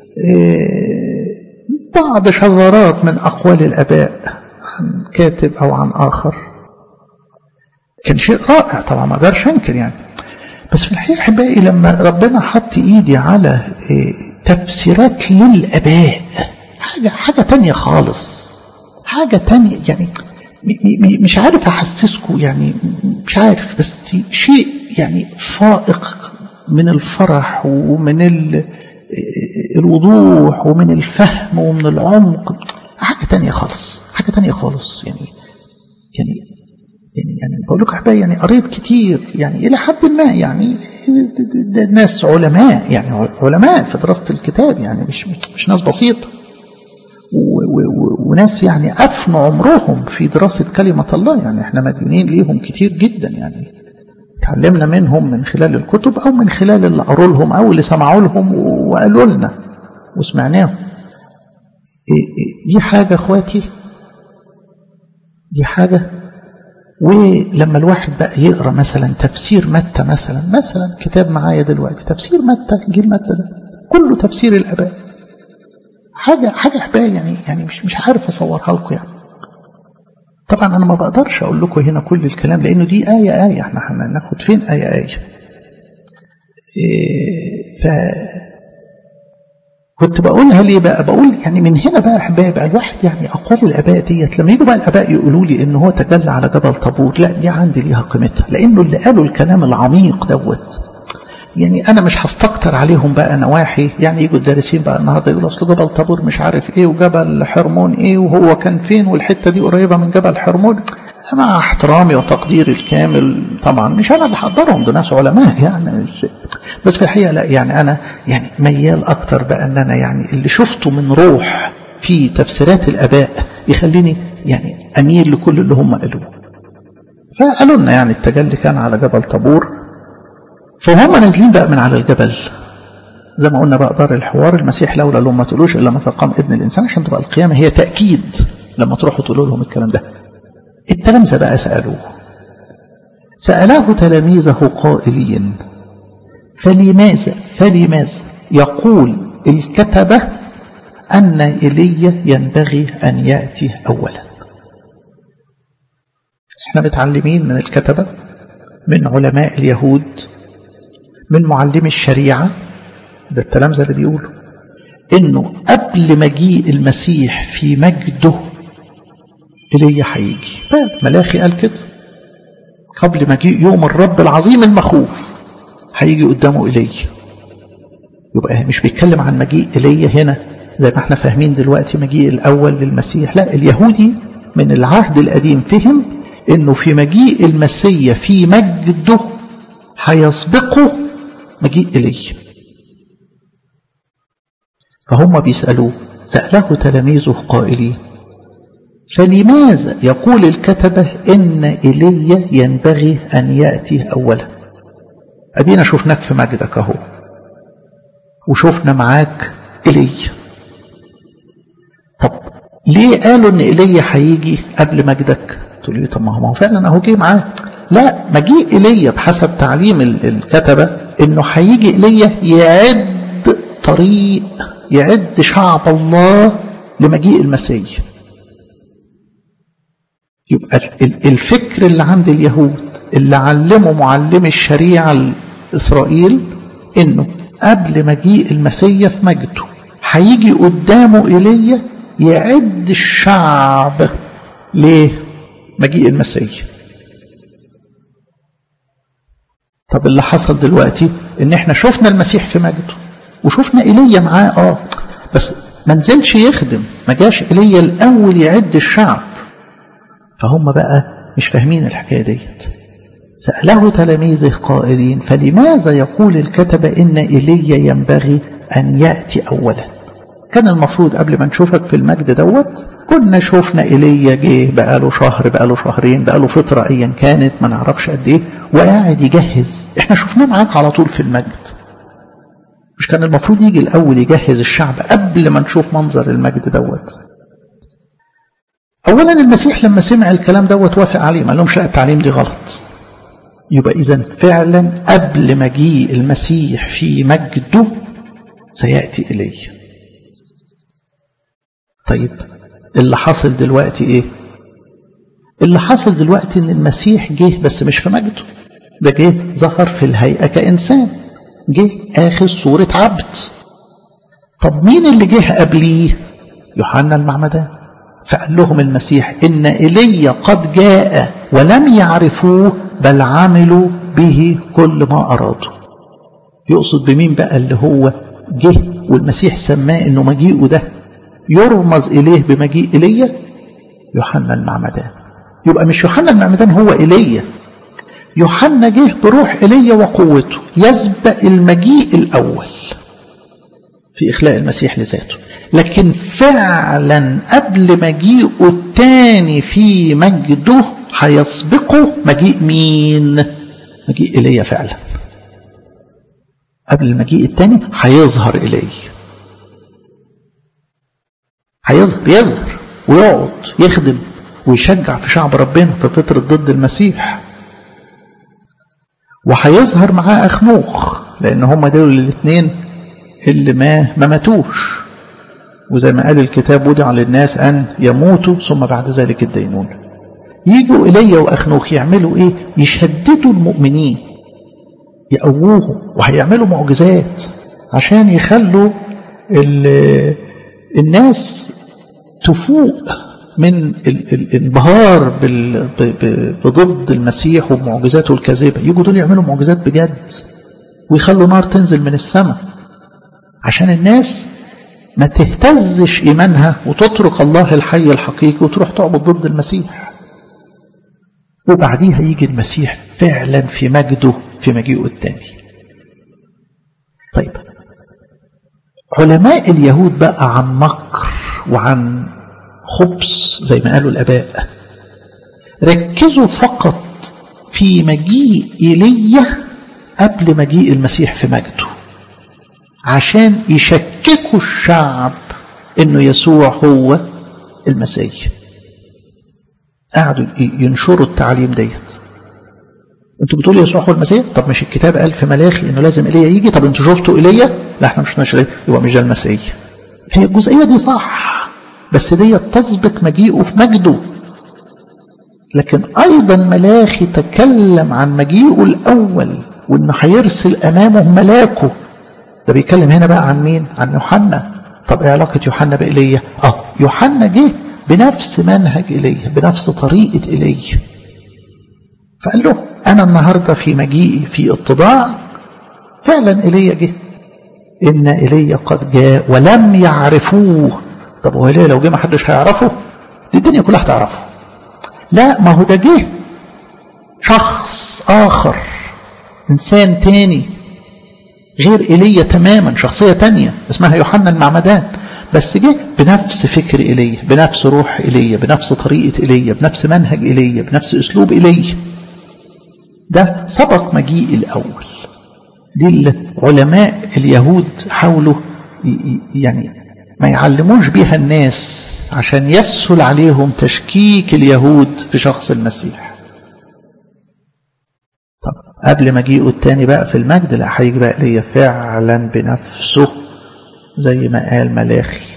بعض شذرات من أقوال الآباء عن كاتب أو عن آخر كان شيء رائع طبعا ما اقدرش انكر يعني بس في الحقيقه احبائي لما ربنا حط ايدي على تفسيرات للاباء حاجه حاجه تانية خالص حاجه تانية يعني مش عارف احسسكم يعني مش عارف بس شيء يعني فائق من الفرح ومن الوضوح ومن الفهم ومن العمق حاجه تانية خالص حاجه تانية خالص يعني يعني يعني يعني بقول لكم احبائي يعني قريت كتير يعني الى حد ما يعني ناس علماء يعني علماء في دراسه الكتاب يعني مش مش ناس بسيطه وناس يعني افنوا عمرهم في دراسه كلمه الله يعني احنا مديونين ليهم كتير جدا يعني اتعلمنا منهم من خلال الكتب او من خلال اللي قروا لهم او اللي سمعوا لهم وقالوا لنا وسمعناهم دي حاجه اخواتي دي حاجه ولما الواحد بقى يقرا مثلا تفسير متى مثلا مثلا كتاب معايا دلوقتي تفسير متى انجيل متى ده كله تفسير الاباء حاجه حاجه احبائي يعني يعني مش مش عارف اصورها لكم يعني طبعا انا ما بقدرش اقول لكم هنا كل الكلام لانه دي ايه ايه احنا هناخد فين ايه ايه إيه ف كنت بقولها ليه بقى بقول يعني من هنا بقى احبائي بقى الواحد يعني اقوال الاباء ديت لما يجوا بقى الاباء يقولوا لي ان هو تجلى على جبل طابور لا دي عندي ليها قيمتها لانه اللي قالوا الكلام العميق دوت يعني انا مش هستكتر عليهم بقى نواحي يعني يجوا الدارسين بقى النهارده يقولوا اصل جبل طابور مش عارف ايه وجبل حرمون ايه وهو كان فين والحته دي قريبه من جبل حرمون مع احترامي وتقديري الكامل طبعا مش انا اللي حضرهم دول ناس علماء يعني بس في الحقيقه لا يعني انا يعني ميال اكتر بقى ان انا يعني اللي شفته من روح في تفسيرات الاباء يخليني يعني اميل لكل اللي هم قالوه فقالوا لنا يعني التجلي كان على جبل طابور فهم نازلين بقى من على الجبل زي ما قلنا بقى دار الحوار المسيح لولا لهم ما تقولوش الا متى قام ابن الانسان عشان تبقى القيامه هي تاكيد لما تروحوا تقولوا لهم الكلام ده التلامذه بقى سالوه سالاه تلاميذه قائلين فلماذا فلماذا يقول الكتبه ان ايليا ينبغي ان ياتي اولا احنا متعلمين من الكتبه من علماء اليهود من معلمي الشريعة ده التلامذة اللي بيقولوا انه قبل مجيء المسيح في مجده ايليا هيجي ملاخي قال كده قبل مجيء يوم الرب العظيم المخوف هيجي قدامه ايليا يبقى مش بيتكلم عن مجيء ايليا هنا زي ما احنا فاهمين دلوقتي مجيء الاول للمسيح لا اليهودي من العهد القديم فهم انه في مجيء المسيا في مجده هيسبقه مجيء إليه فهم بيسألوه سأله تلاميذه قائلين فلماذا يقول الكتبة إن إيليا ينبغي أن يأتي أولا أدينا شفناك في مجدك أهو وشفنا معاك إيليا طب ليه قالوا إن إيليا هيجي قبل مجدك تقول لي طب ما هو فعلا أهو جه معاك لا مجيء إيليا بحسب تعليم الكتبة إنه هيجي إيليا يعد طريق يعد شعب الله لمجيء المسيح يبقى الفكر اللي عند اليهود اللي علموا معلمي الشريعة إسرائيل إنه قبل مجيء المسيح في مجده هيجي قدامه إيليا يعد الشعب لمجيء المسيح طب اللي حصل دلوقتي ان احنا شفنا المسيح في مجده وشفنا ايليا معاه اه بس ما نزلش يخدم ما جاش ايليا الاول يعد الشعب فهم بقى مش فاهمين الحكايه ديت سأله تلاميذه قائلين فلماذا يقول الكتبة إن إيليا ينبغي أن يأتي أولا كان المفروض قبل ما نشوفك في المجد دوت كنا شوفنا إيليا جه بقاله شهر بقاله شهرين بقاله فترة أيا كانت ما نعرفش قد إيه وقاعد يجهز إحنا شفناه معاك على طول في المجد مش كان المفروض يجي الأول يجهز الشعب قبل ما نشوف منظر المجد دوت أولا المسيح لما سمع الكلام دوت وافق عليه ما لهمش لا التعليم دي غلط يبقى إذا فعلا قبل مجيء المسيح في مجده سيأتي إليه طيب اللي حصل دلوقتي إيه اللي حصل دلوقتي إن المسيح جه بس مش في مجده ده جه ظهر في الهيئة كإنسان جه آخذ صورة عبد طب مين اللي جه قبليه يوحنا المعمدان فقال لهم المسيح إن إيليا قد جاء ولم يعرفوه بل عملوا به كل ما أرادوا يقصد بمين بقى اللي هو جه والمسيح سماه إنه مجيئه ده يرمز إليه بمجيء إيليا يوحنا المعمدان يبقى مش يوحنا المعمدان هو إيليا يوحنا جه بروح إيليا وقوته يسبق المجيء الأول في إخلاء المسيح لذاته لكن فعلا قبل مجيئه الثاني في مجده هيسبقه مجيء مين مجيء إيليا فعلا قبل المجيء الثاني هيظهر إليه هيظهر يظهر ويقعد يخدم ويشجع في شعب ربنا في فترة ضد المسيح وهيظهر معاه أخنوخ لأن هم دول الاثنين اللي ما ما ماتوش وزي ما قال الكتاب ودع للناس أن يموتوا ثم بعد ذلك الدينون يجوا إلي وأخنوخ يعملوا إيه يشددوا المؤمنين يقووهم وهيعملوا معجزات عشان يخلوا الناس تفوق من الانبهار بضد المسيح ومعجزاته الكاذبة يجوا دول يعملوا معجزات بجد ويخلوا نار تنزل من السماء عشان الناس ما تهتزش إيمانها وتترك الله الحي الحقيقي وتروح تعبد ضد المسيح وبعديها يجي المسيح فعلا في مجده في مجيئه الثاني طيب علماء اليهود بقى عن مكر وعن خبث زي ما قالوا الآباء ركزوا فقط في مجيء إيليا قبل مجيء المسيح في مجده عشان يشككوا الشعب انه يسوع هو المسيح قعدوا ينشروا التعليم ديت انتوا بتقولوا يسوع هو المسيح طب مش الكتاب قال في ملاخي انه لازم ايليا يجي طب انتوا شفتوا ايليا لا احنا مش شفناش ايليا يبقى مش ده المسيح هي الجزئيه دي صح بس دي تسبق مجيئه في مجده لكن ايضا ملاخي تكلم عن مجيئه الاول وانه هيرسل امامه ملاكه ده بيتكلم هنا بقى عن مين عن يوحنا طب ايه علاقه يوحنا بايليا اه يوحنا جه بنفس منهج ايليا بنفس طريقه ايليا فقال له انا النهارده في مجيئي في اتضاع فعلا ايليا جه ان ايليا قد جاء ولم يعرفوه طب هو ليه لو جه ما حدش هيعرفه دي الدنيا كلها هتعرفه لا ما هو ده جه شخص اخر انسان تاني غير ايليا تماما شخصيه تانية اسمها يوحنا المعمدان بس جه بنفس فكر ايليا بنفس روح ايليا بنفس طريقه ايليا بنفس منهج ايليا بنفس اسلوب ايليا ده سبق مجيء الاول دي علماء اليهود حاولوا يعني ما يعلموش بيها الناس عشان يسهل عليهم تشكيك اليهود في شخص المسيح طب قبل مجيئه التاني بقى في المجد لا هيجي بقى ليا فعلا بنفسه زي ما قال ملاخي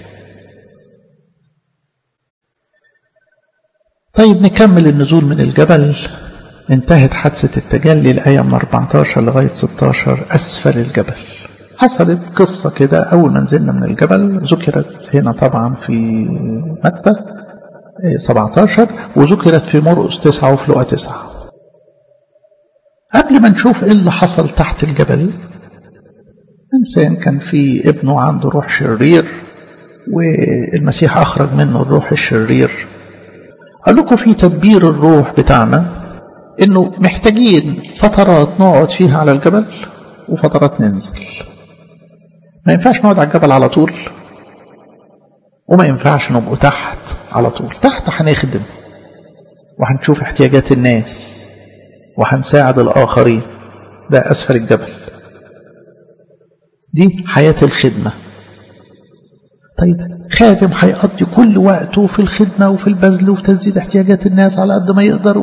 طيب نكمل النزول من الجبل انتهت حادثة التجلي الآية من 14 لغاية 16 أسفل الجبل حصلت قصة كده أول ما نزلنا من الجبل ذكرت هنا طبعا في متى 17 وذكرت في مرقس 9 وفي لقا 9 قبل ما نشوف ايه اللي حصل تحت الجبل إنسان كان في ابنه عنده روح شرير والمسيح أخرج منه الروح الشرير قال لكم في تدبير الروح بتاعنا انه محتاجين فترات نقعد فيها على الجبل وفترات ننزل ما ينفعش نقعد على الجبل على طول وما ينفعش نبقوا تحت على طول تحت هنخدم وهنشوف احتياجات الناس وهنساعد الآخرين ده أسفل الجبل دي حياة الخدمة طيب خادم هيقضي كل وقته في الخدمة وفي البذل وفي تسديد احتياجات الناس على قد ما يقدر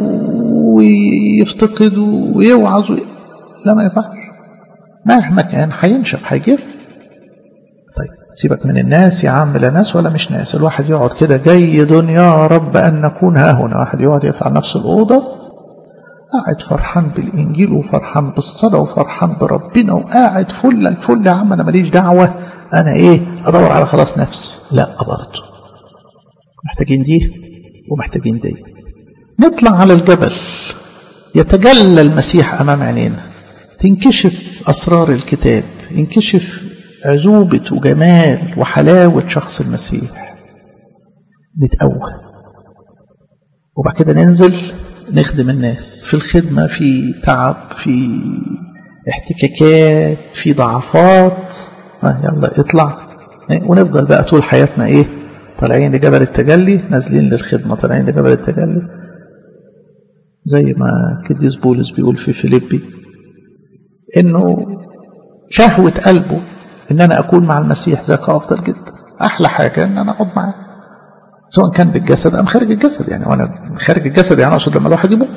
ويفتقد ويوعظ لا ما ينفعش مهما كان هينشف هيجف طيب سيبك من الناس يا عم لا ناس ولا مش ناس الواحد يقعد كده جيد يا رب أن نكون ها هنا واحد يقعد يقفل نفس الأوضة قاعد فرحان بالإنجيل وفرحان بالصلاة وفرحان بربنا وقاعد فل الفل يا عم أنا ماليش دعوة أنا إيه أدور على خلاص نفسي لا برضه محتاجين دي ومحتاجين دي نطلع على الجبل يتجلى المسيح أمام عينينا تنكشف أسرار الكتاب ينكشف عذوبة وجمال وحلاوة شخص المسيح نتقوى وبعد كده ننزل نخدم الناس في الخدمة في تعب في احتكاكات في ضعفات يلا اطلع ونفضل بقى طول حياتنا ايه طالعين لجبل التجلي نازلين للخدمة طالعين لجبل التجلي زي ما كديس بولس بيقول في فيليبي انه شهوة قلبه ان انا اكون مع المسيح ذاك افضل جدا احلى حاجة ان انا اقعد معاه سواء كان بالجسد ام خارج الجسد يعني وانا خارج الجسد يعني اقصد لما الواحد يموت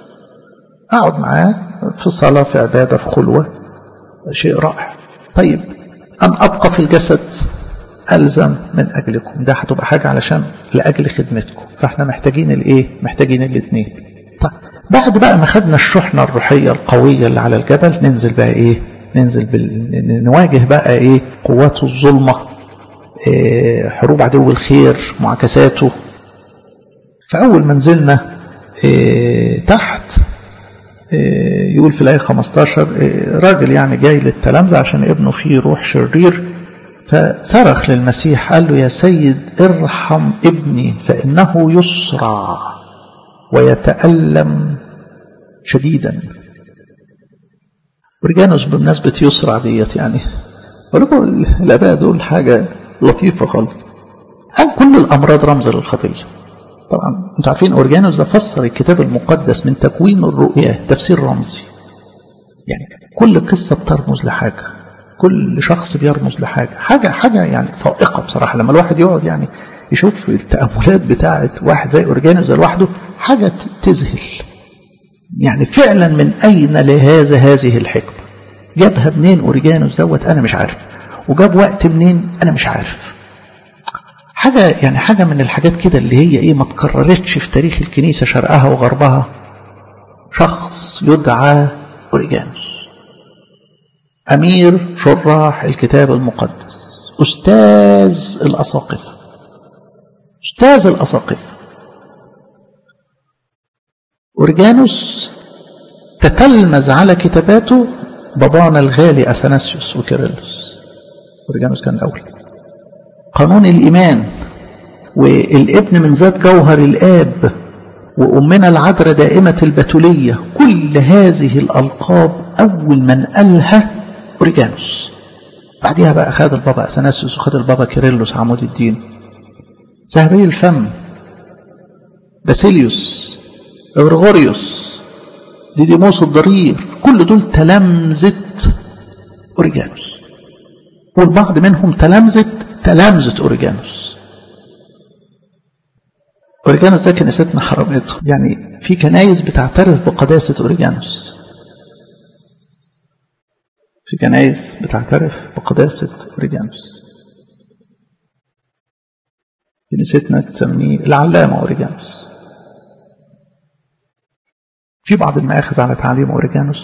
اقعد معاه في صلاة في عبادة في خلوة شيء رائع طيب ان ابقى في الجسد الزم من اجلكم ده هتبقى حاجة علشان لاجل خدمتكم فاحنا محتاجين الايه محتاجين الاثنين طيب بعد بقى ما خدنا الشحنة الروحية القوية اللي على الجبل ننزل بقى ايه ننزل بال... نواجه بقى ايه قوات الظلمة إيه حروب عدو الخير معاكساته فأول ما نزلنا إيه تحت إيه يقول في الآية 15 راجل يعني جاي للتلامذة عشان ابنه فيه روح شرير فصرخ للمسيح قال له يا سيد ارحم ابني فإنه يسرع ويتألم شديدا ورجانوس بمناسبة يسرع ديت يعني ولكم الآباء دول حاجة لطيفة خالص قال كل الأمراض رمز للخطية طبعا انتوا عارفين أورجانوس ده فسر الكتاب المقدس من تكوين الرؤيا تفسير رمزي يعني كل قصة بترمز لحاجة كل شخص بيرمز لحاجة حاجة حاجة يعني فائقة بصراحة لما الواحد يقعد يعني يشوف التأملات بتاعة واحد زي أورجانوس ده لوحده حاجة تذهل يعني فعلا من أين لهذا هذه الحكمة جابها منين أوريجانوس دوت أنا مش عارف وجاب وقت منين أنا مش عارف حاجة يعني حاجة من الحاجات كده اللي هي إيه ما تكررتش في تاريخ الكنيسة شرقها وغربها شخص يدعى أوريجانوس أمير شراح الكتاب المقدس أستاذ الأساقفة أستاذ الأساقفة أورجانوس تتلمذ على كتاباته بابانا الغالي أثناسيوس وكيرلس أورجانوس كان الأول قانون الإيمان والابن من ذات جوهر الآب وأمنا العذراء دائمة البتولية كل هذه الألقاب أول من قالها أوريجانوس بعدها بقى خد البابا أثناسيوس وخد البابا كيرلس عمود الدين ذهبي الفم باسيليوس غريغوريوس ديديموس الضرير كل دول تلامذة أوريجانوس والبعض منهم تلامذة تلامذة أوريجانوس أوريجانوس ده كنيستنا حرمته يعني في كنايس بتعترف بقداسة أوريجانوس في كنايس بتعترف بقداسة أوريجانوس كنيستنا تسميه العلامة أوريجانوس في بعض المآخذ على تعليم أوريجانوس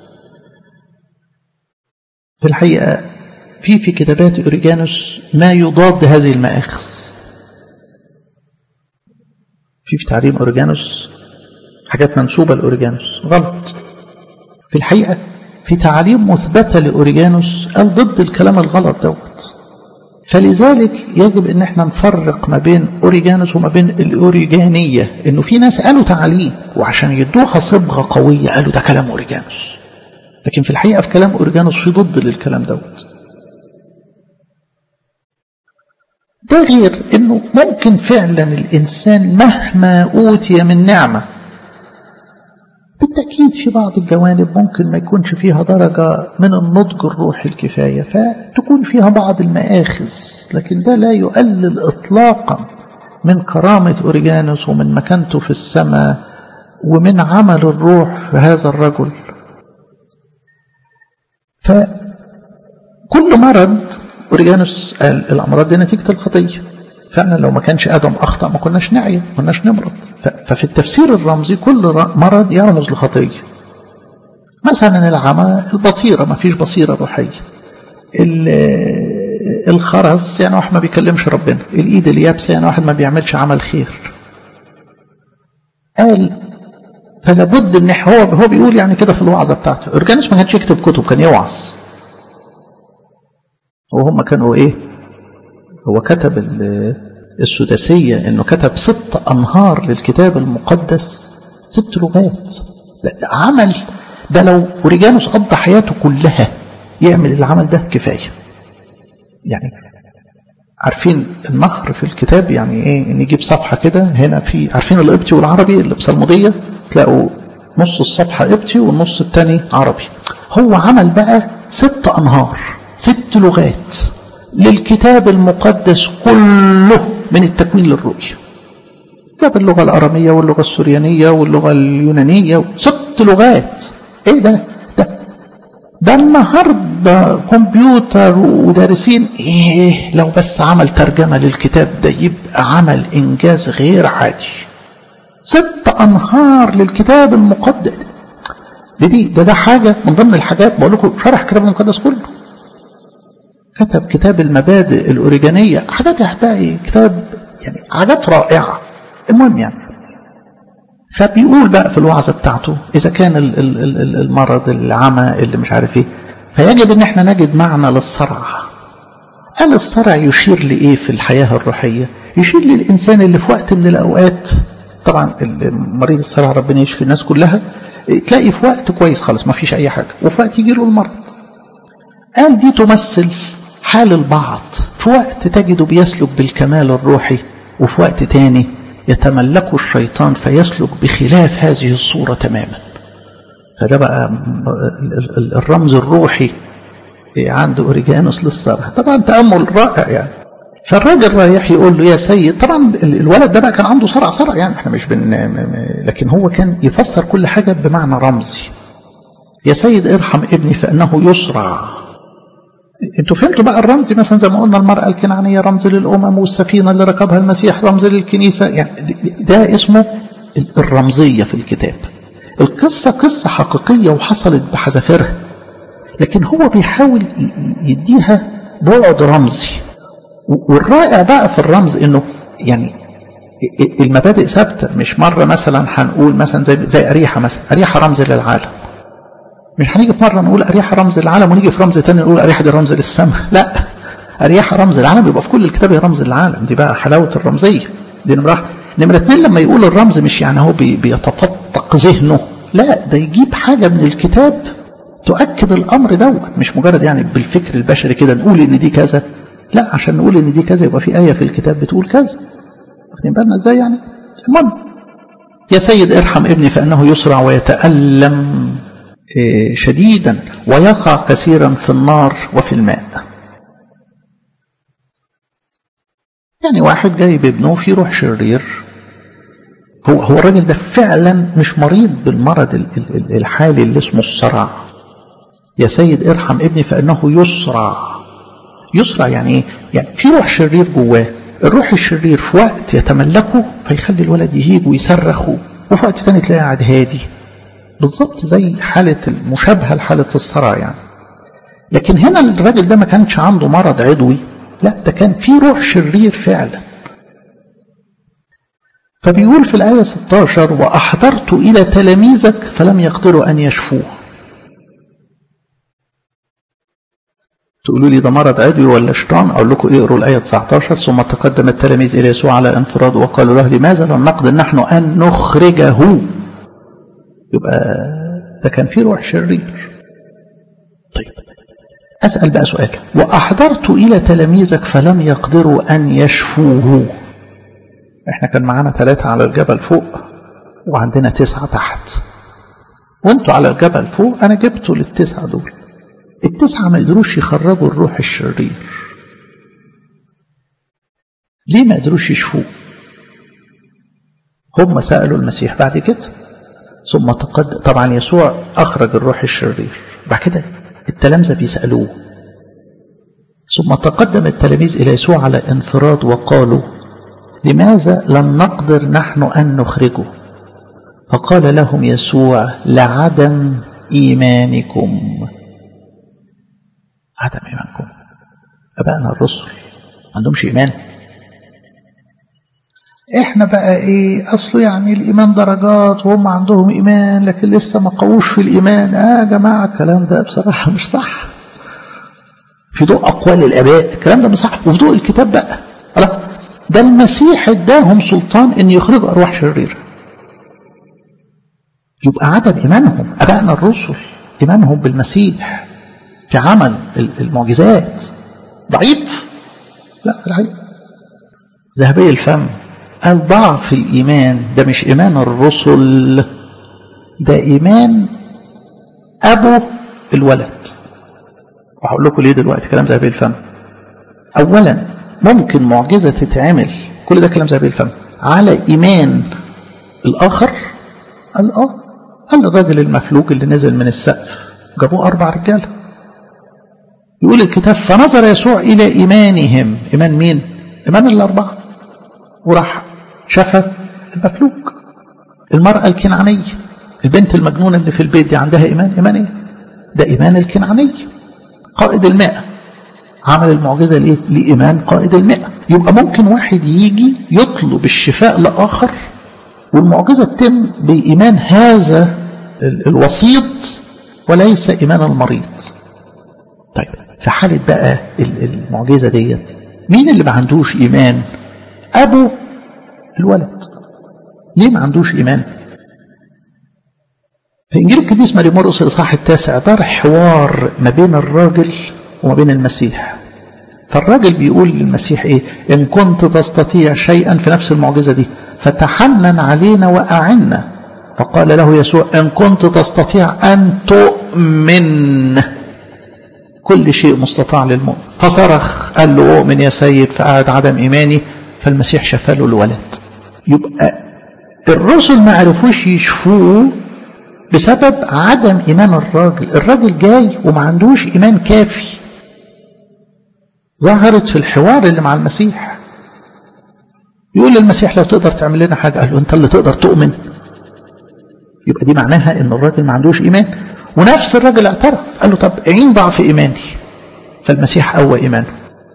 في الحقيقة في في كتابات أوريجانوس ما يضاد هذه المآخذ في في تعليم أوريجانوس حاجات منسوبة لأوريجانوس غلط في الحقيقة في تعاليم مثبتة لأوريجانوس قال ضد الكلام الغلط دوت فلذلك يجب ان احنا نفرق ما بين اوريجانوس وما بين الاوريجانيه انه في ناس قالوا تعاليم وعشان يدوها صبغه قويه قالوا ده كلام اوريجانوس لكن في الحقيقه في كلام اوريجانوس في ضد للكلام دوت ده غير انه ممكن فعلا الانسان مهما اوتي من نعمه بالتأكيد في بعض الجوانب ممكن ما يكونش فيها درجة من النضج الروحي الكفاية فتكون فيها بعض المآخذ لكن ده لا يقلل إطلاقا من كرامة أوريجانوس ومن مكانته في السماء ومن عمل الروح في هذا الرجل فكل مرض أوريجانوس قال الأمراض دي نتيجة الخطية فعلا لو ما كانش آدم أخطأ ما كناش نعيا ما كناش نمرض ففي التفسير الرمزي كل مرض يرمز لخطية مثلا العمى البصيرة ما فيش بصيرة روحية الخرس يعني واحد ما بيكلمش ربنا الإيد اليابسة يعني واحد ما بيعملش عمل خير قال فلا بد ان هو هو بيقول يعني كده في الوعظه بتاعته اورجانوس ما كانش يكتب كتب كان يوعظ وهم كانوا ايه هو كتب السداسية انه كتب ست انهار للكتاب المقدس ست لغات ده عمل ده لو اوريجانوس قضى حياته كلها يعمل العمل ده كفاية يعني عارفين النهر في الكتاب يعني ايه نجيب صفحة كده هنا في عارفين القبطي والعربي اللي بصلمودية تلاقوا نص الصفحة قبطي والنص التاني عربي هو عمل بقى ست انهار ست لغات للكتاب المقدس كله من التكوين للرؤية جاب اللغة الأرامية واللغة السوريانية واللغة اليونانية ست لغات ايه ده ده ده النهاردة كمبيوتر ودارسين ايه لو بس عمل ترجمة للكتاب ده يبقى عمل انجاز غير عادي ست انهار للكتاب المقدس دي دي ده ده حاجة من ضمن الحاجات بقول لكم شرح الكتاب المقدس كله كتب كتاب المبادئ الأوريجانية حاجات يا أحبائي كتاب يعني حاجات رائعة المهم يعني فبيقول بقى في الوعظة بتاعته إذا كان المرض العمى اللي مش عارف إيه فيجب إن إحنا نجد معنى للصرع قال الصرع يشير لإيه في الحياة الروحية يشير للإنسان اللي في وقت من الأوقات طبعا مريض الصرع ربنا يشفي الناس كلها تلاقي في وقت كويس خالص ما فيش أي حاجة وفي وقت يجي له المرض قال دي تمثل حال البعض في وقت تجده بيسلك بالكمال الروحي وفي وقت تاني يتملكه الشيطان فيسلك بخلاف هذه الصورة تماما فده بقى الرمز الروحي عند أوريجانوس للصرع طبعا تأمل رائع يعني فالراجل رايح يقول له يا سيد طبعا الولد ده بقى كان عنده صرع صرع يعني احنا مش بن لكن هو كان يفسر كل حاجة بمعنى رمزي يا سيد ارحم ابني فإنه يسرع انتوا فهمتوا بقى الرمز مثلا زي ما قلنا المرأة الكنعانية رمز للأمم والسفينة اللي ركبها المسيح رمز للكنيسة يعني ده اسمه الرمزية في الكتاب القصة قصة حقيقية وحصلت بحذافيرها لكن هو بيحاول يديها بعد رمزي والرائع بقى في الرمز انه يعني المبادئ ثابتة مش مرة مثلا هنقول مثلا زي زي أريحة مثلا أريحة رمز للعالم مش هنيجي في مرة نقول أريحة رمز للعالم ونيجي في رمز تاني نقول أريحة دي رمز للسماء لا أريحة رمز للعالم يبقى في كل الكتاب هي رمز للعالم دي بقى حلاوة الرمزية دي نمرة واحدة نمرة اتنين لما يقول الرمز مش يعني هو بي بيتفتق ذهنه لا ده يجيب حاجة من الكتاب تؤكد الأمر دوت مش مجرد يعني بالفكر البشري كده نقول إن دي كذا لا عشان نقول إن دي كذا يبقى في آية في الكتاب بتقول كذا واخدين بالنا إزاي يعني المهم يا سيد ارحم ابني فإنه يسرع ويتألم شديدا ويقع كثيرا في النار وفي الماء يعني واحد جايب ابنه في روح شرير هو هو الراجل ده فعلا مش مريض بالمرض الحالي اللي اسمه الصرع يا سيد ارحم ابني فانه يسرع يسرع يعني ايه؟ يعني في روح شرير جواه الروح الشرير في وقت يتملكه فيخلي الولد يهيج ويصرخ وفي وقت تاني تلاقيه قاعد هادي بالظبط زي حالة المشابهة لحالة الصرع يعني لكن هنا الراجل ده ما كانش عنده مرض عضوي لا ده كان في روح شرير فعلا فبيقول في الآية 16 وأحضرت إلى تلاميذك فلم يقدروا أن يشفوه تقولوا لي ده مرض عدوي ولا شيطان اقول لكم اقروا الايه 19 ثم تقدم التلاميذ الى يسوع على انفراد وقالوا له لماذا لم نقدر نحن ان نخرجه يبقى ده كان فيه روح شرير طيب اسال بقى سؤال واحضرت الى تلاميذك فلم يقدروا ان يشفوه احنا كان معانا ثلاثه على الجبل فوق وعندنا تسعه تحت وانتوا على الجبل فوق انا جبته للتسعه دول التسعة ما قدروش يخرجوا الروح الشرير ليه ما قدروش يشفوه هم سألوا المسيح بعد كده ثم تقدم طبعا يسوع أخرج الروح الشرير بعد كده التلامذة بيسألوه ثم تقدم التلاميذ إلى يسوع على انفراد وقالوا لماذا لم نقدر نحن أن نخرجه فقال لهم يسوع لعدم إيمانكم عدم إيمانكم أبائنا الرسل ما عندهمش إيمان إحنا بقى إيه أصله يعني الإيمان درجات وهم عندهم إيمان لكن لسه ما قووش في الإيمان آه يا جماعة الكلام ده بصراحة مش صح في ضوء أقوال الآباء الكلام ده مش صح وفي ضوء الكتاب بقى ده المسيح اداهم سلطان ان يخرجوا ارواح شريره يبقى عدم ايمانهم ابائنا الرسل ايمانهم بالمسيح في عمل المعجزات ضعيف لا ضعيف ذهبي الفم قال ضعف الإيمان ده مش إيمان الرسل ده إيمان أبو الولد وهقول لكم ليه دلوقتي كلام ذهبي الفم أولا ممكن معجزة تتعمل كل ده كلام ذهبي الفم على إيمان الآخر قال آه قال الراجل المفلوج اللي نزل من السقف جابوه أربع رجاله يقول الكتاب فنظر يسوع إلى إيمانهم إيمان مين؟ إيمان الأربعة وراح شفى المفلوج المرأة الكنعانية البنت المجنونة اللي في البيت دي عندها إيمان إيمان إيه؟ ده إيمان الكنعانية قائد المئة عمل المعجزة لإيه؟ لإيمان قائد المئة يبقى ممكن واحد يجي يطلب الشفاء لآخر والمعجزة تتم بإيمان هذا الوسيط وليس إيمان المريض طيب في حالة بقى المعجزة ديت مين اللي ما عندوش إيمان أبو الولد ليه ما عندوش إيمان في إنجيل القديس ماري مرقس الإصحاح التاسع دار حوار ما بين الراجل وما بين المسيح فالراجل بيقول للمسيح إيه إن كنت تستطيع شيئا في نفس المعجزة دي فتحنن علينا وأعنا فقال له يسوع إن كنت تستطيع أن تؤمن كل شيء مستطاع للمؤمن فصرخ قال له أؤمن يا سيد فقعد عدم إيماني فالمسيح شفى له الولد يبقى الرسل ما عرفوش يشفوه بسبب عدم إيمان الراجل الراجل جاي وما عندوش إيمان كافي ظهرت في الحوار اللي مع المسيح يقول للمسيح لو تقدر تعمل لنا حاجة قال له أنت اللي تقدر تؤمن يبقى دي معناها ان الراجل ما عندوش ايمان ونفس الراجل اعترف قال له طب عين ضعف ايماني فالمسيح قوى ايمانه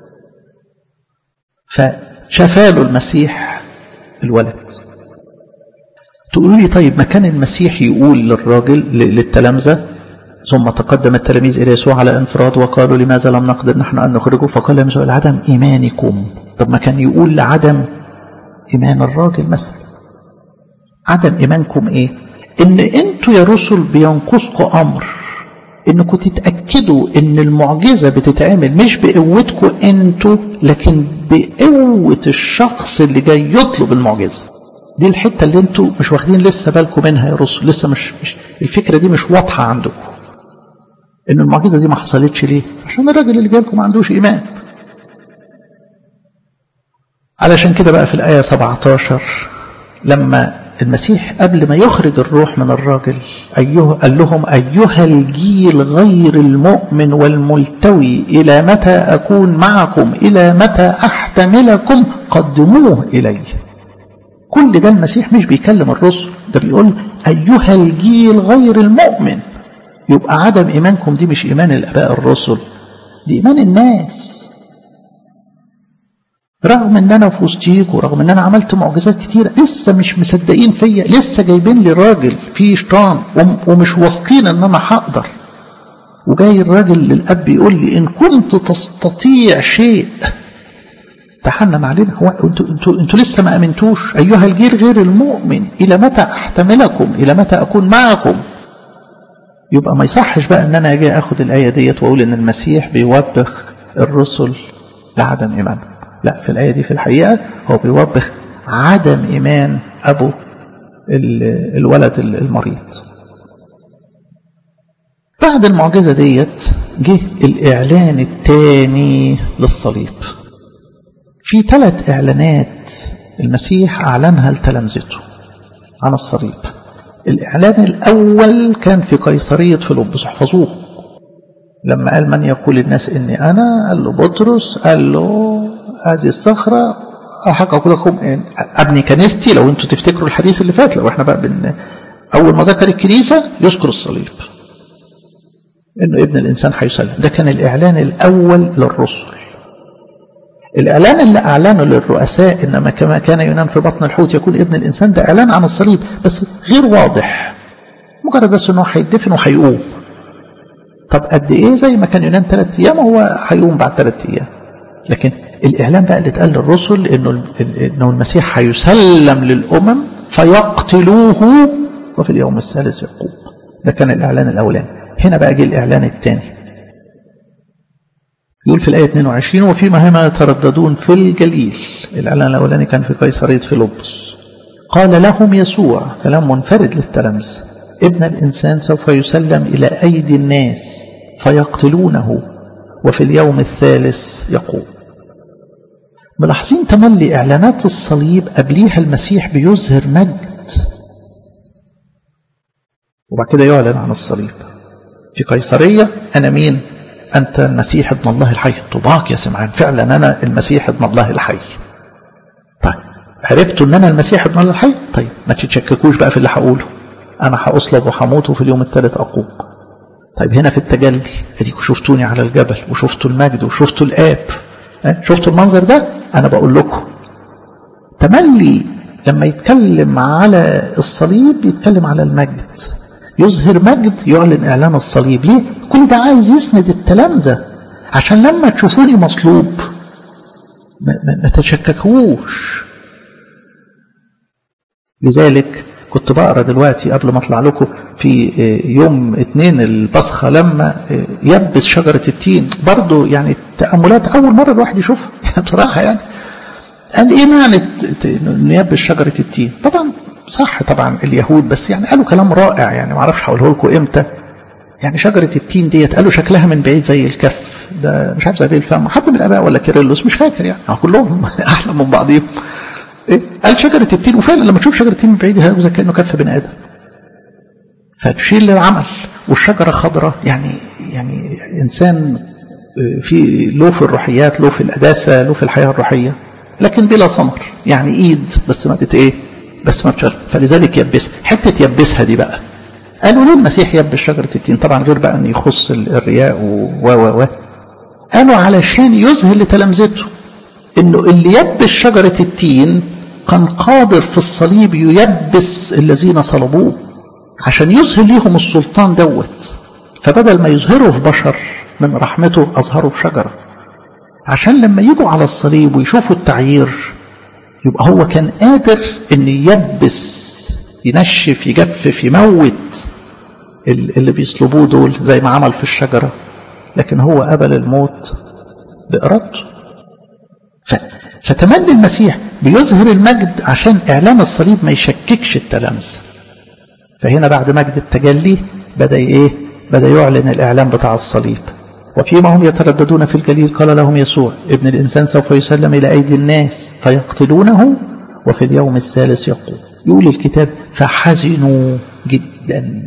فشفى له المسيح الولد تقولوا لي طيب ما كان المسيح يقول للراجل للتلامذه ثم تقدم التلاميذ الى يسوع على انفراد وقالوا لماذا لم نقدر نحن ان نخرجه فقال يسوع لعدم ايمانكم طب ما كان يقول لعدم ايمان الراجل مثلا عدم ايمانكم ايه ان انتوا يا رسل بينقصكم امر انكم تتاكدوا ان المعجزه بتتعمل مش بقوتكم انتوا لكن بقوه الشخص اللي جاي يطلب المعجزه دي الحته اللي انتوا مش واخدين لسه بالكم منها يا رسل لسه مش, مش الفكره دي مش واضحه عندكم ان المعجزه دي ما حصلتش ليه عشان الراجل اللي جالكم ما عندوش ايمان علشان كده بقى في الايه 17 لما المسيح قبل ما يخرج الروح من الراجل أيه قال لهم أيها الجيل غير المؤمن والملتوي إلى متى أكون معكم إلى متى أحتملكم قدموه إلي كل ده المسيح مش بيكلم الرسل ده بيقول أيها الجيل غير المؤمن يبقى عدم إيمانكم دي مش إيمان الآباء الرسل دي إيمان الناس رغم ان انا في وسطيك ورغم ان انا عملت معجزات كتيرة لسه مش مصدقين فيا لسه جايبين لي راجل فيه شيطان ومش واثقين ان انا هقدر وجاي الراجل للاب يقول لي ان كنت تستطيع شيء تحنن علينا هو انتوا انتوا انتوا لسه ما امنتوش ايها الجيل غير المؤمن الى متى احتملكم الى متى اكون معكم يبقى ما يصحش بقى ان انا اجي اخد الايه ديت واقول ان المسيح بيوبخ الرسل لعدم ايمانهم لا في الايه دي في الحقيقه هو بيوبخ عدم ايمان ابو الولد المريض بعد المعجزه ديت جه الاعلان الثاني للصليب في ثلاث اعلانات المسيح اعلنها لتلامذته عن الصليب الإعلان الأول كان في قيصرية فيلبس احفظوه لما قال من يقول الناس إني أنا قال له بطرس قال له هذه الصخرة أحق لكم إن أبني كنيستي لو أنتوا تفتكروا الحديث اللي فات لو إحنا بقى بن أول ما ذكر الكنيسة يذكر الصليب إنه ابن الإنسان هيسلم ده كان الإعلان الأول للرسل الإعلان اللي أعلنه للرؤساء إنما كما كان ينام في بطن الحوت يكون ابن الإنسان ده إعلان عن الصليب بس غير واضح مجرد بس إنه هيدفن وهيقوم طب قد إيه زي ما كان ينام ثلاث أيام هو هيقوم بعد ثلاث أيام لكن الإعلان بقى اللي اتقال للرسل إنه إنه المسيح هيسلم للأمم فيقتلوه وفي اليوم الثالث يقوم ده كان الإعلان الأولاني هنا بقى جه الإعلان الثاني يقول في الآية 22 وفيما هما يترددون في الجليل الإعلان الأولاني كان في قيصرية فيلبس قال لهم يسوع كلام منفرد للتلامذة ابن الإنسان سوف يسلم إلى أيدي الناس فيقتلونه وفي اليوم الثالث يقوم ملاحظين تملي إعلانات الصليب قبليها المسيح بيظهر مجد وبعد كده يعلن عن الصليب في قيصرية أنا مين أنت المسيح ابن الله الحي طباق يا سمعان فعلا أنا المسيح ابن الله الحي طيب عرفتوا أن أنا المسيح ابن الله الحي طيب ما تتشككوش بقى في اللي هقوله أنا هأصلب وهموت وفي اليوم الثالث أقوم طيب هنا في التجلي اديكوا شفتوني على الجبل وشفتوا المجد وشفتوا الآب أه؟ شفتوا المنظر ده أنا بقول لكم تملي لما يتكلم على الصليب يتكلم على المجد يظهر مجد يعلن إعلان الصليب ليه؟ كل ده عايز يسند التلامذة عشان لما تشوفوني مصلوب ما, ما, ما تشككوش لذلك كنت بقرا دلوقتي قبل ما اطلع لكم في يوم اثنين البصخه لما يبس شجره التين برضه يعني التاملات اول مره الواحد يشوفها بصراحه يعني قال ايه معنى انه يبس شجره التين طبعا صح طبعا اليهود بس يعني قالوا كلام رائع يعني ما اعرفش هقوله لكم امتى يعني شجره التين ديت قالوا شكلها من بعيد زي الكف ده مش عارف زي الفم حد من الاباء ولا كيرلس مش فاكر يعني كلهم احلى من بعضهم إيه؟ قال شجرة التين وفعلا لما تشوف شجرة التين من بعيد هيبقى زي كأنه كف بني آدم فتشير للعمل والشجرة خضراء يعني يعني إنسان في له في الروحيات له في القداسة له في الحياة الروحية لكن بلا ثمر يعني إيد بس ما بت إيه بس ما بتشرب فلذلك يبسها حتة يبسها دي بقى قالوا ليه المسيح يبس شجرة التين طبعا غير بقى أن يخص الرياء و و و قالوا علشان يظهر لتلامذته انه اللي يبس شجرة التين كان قادر في الصليب ييبس الذين صلبوه عشان يظهر ليهم السلطان دوت فبدل ما يظهره في بشر من رحمته أظهره في شجرة عشان لما يجوا على الصليب ويشوفوا التعيير يبقى هو كان قادر ان ييبس ينشف يجفف يموت اللي بيصلبوه دول زي ما عمل في الشجرة لكن هو قبل الموت بإرادته فتمني المسيح بيظهر المجد عشان إعلان الصليب ما يشككش التلامذة فهنا بعد مجد التجلي بدأ إيه بدأ يعلن الإعلان بتاع الصليب وفيما هم يترددون في الجليل قال لهم يسوع ابن الإنسان سوف يسلم إلى أيدي الناس فيقتلونه وفي اليوم الثالث يقوم يقول الكتاب فحزنوا جدا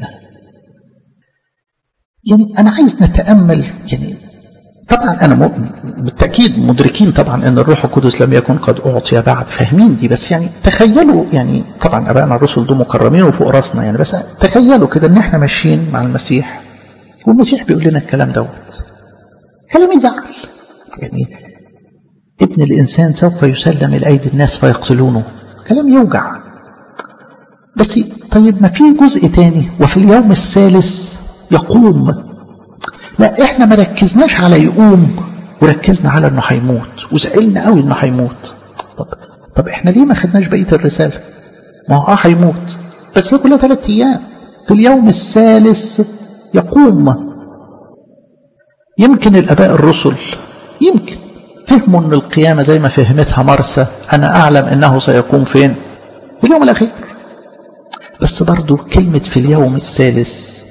يعني أنا عايز نتأمل يعني طبعا أنا بالتأكيد مدركين طبعا أن الروح القدس لم يكن قد أعطي بعد فاهمين دي بس يعني تخيلوا يعني طبعا أبائنا الرسل دول مكرمين وفوق راسنا يعني بس تخيلوا كده أن احنا ماشيين مع المسيح والمسيح بيقول لنا الكلام دوت كلام يزعل يعني ابن الإنسان سوف يسلم إلى أيدي الناس فيقتلونه كلام يوجع بس طيب ما في جزء تاني وفي اليوم الثالث يقوم لا احنا ما ركزناش على يقوم وركزنا على انه هيموت وزعلنا قوي انه هيموت طب طب احنا ليه ما خدناش بقيه الرساله ما هو اه هيموت بس هي كلها ثلاث ايام في اليوم الثالث يقوم يمكن الاباء الرسل يمكن فهموا ان القيامه زي ما فهمتها مرسى انا اعلم انه سيقوم فين في اليوم الاخير بس برضو كلمه في اليوم الثالث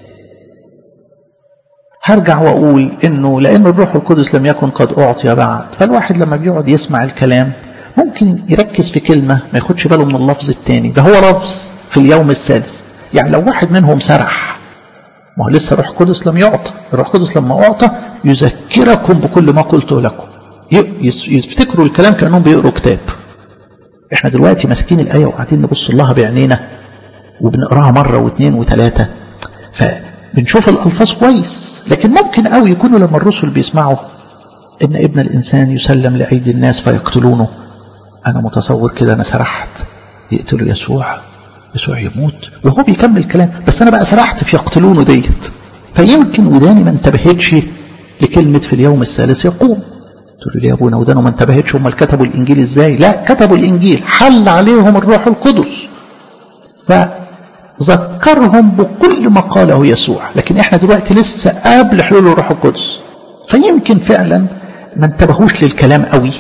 هرجع واقول انه لان الروح القدس لم يكن قد اعطي بعد فالواحد لما بيقعد يسمع الكلام ممكن يركز في كلمه ما ياخدش باله من اللفظ الثاني ده هو لفظ في اليوم الثالث يعني لو واحد منهم سرح ما هو لسه الروح القدس لم يعطى الروح القدس لما اعطى يذكركم بكل ما قلته لكم يفتكروا الكلام كانهم بيقروا كتاب احنا دلوقتي ماسكين الايه وقاعدين نبص لها بعينينا وبنقراها مره واثنين وثلاثه فبنشوف الالفاظ كويس لكن ممكن قوي يكونوا لما الرسل بيسمعوا ان ابن الانسان يسلم لايدي الناس فيقتلونه انا متصور كده انا سرحت يقتلوا يسوع يسوع يموت وهو بيكمل كلام بس انا بقى سرحت في يقتلونه ديت فيمكن وداني ما انتبهتش لكلمه في اليوم الثالث يقوم تقول لي يا ابونا ودانه ما انتبهتش هم كتبوا الانجيل ازاي لا كتبوا الانجيل حل عليهم الروح القدس فذكرهم بكل ما قاله يسوع لكن احنا دلوقتي لسه قبل حلول الروح القدس فيمكن فعلا ما انتبهوش للكلام قوي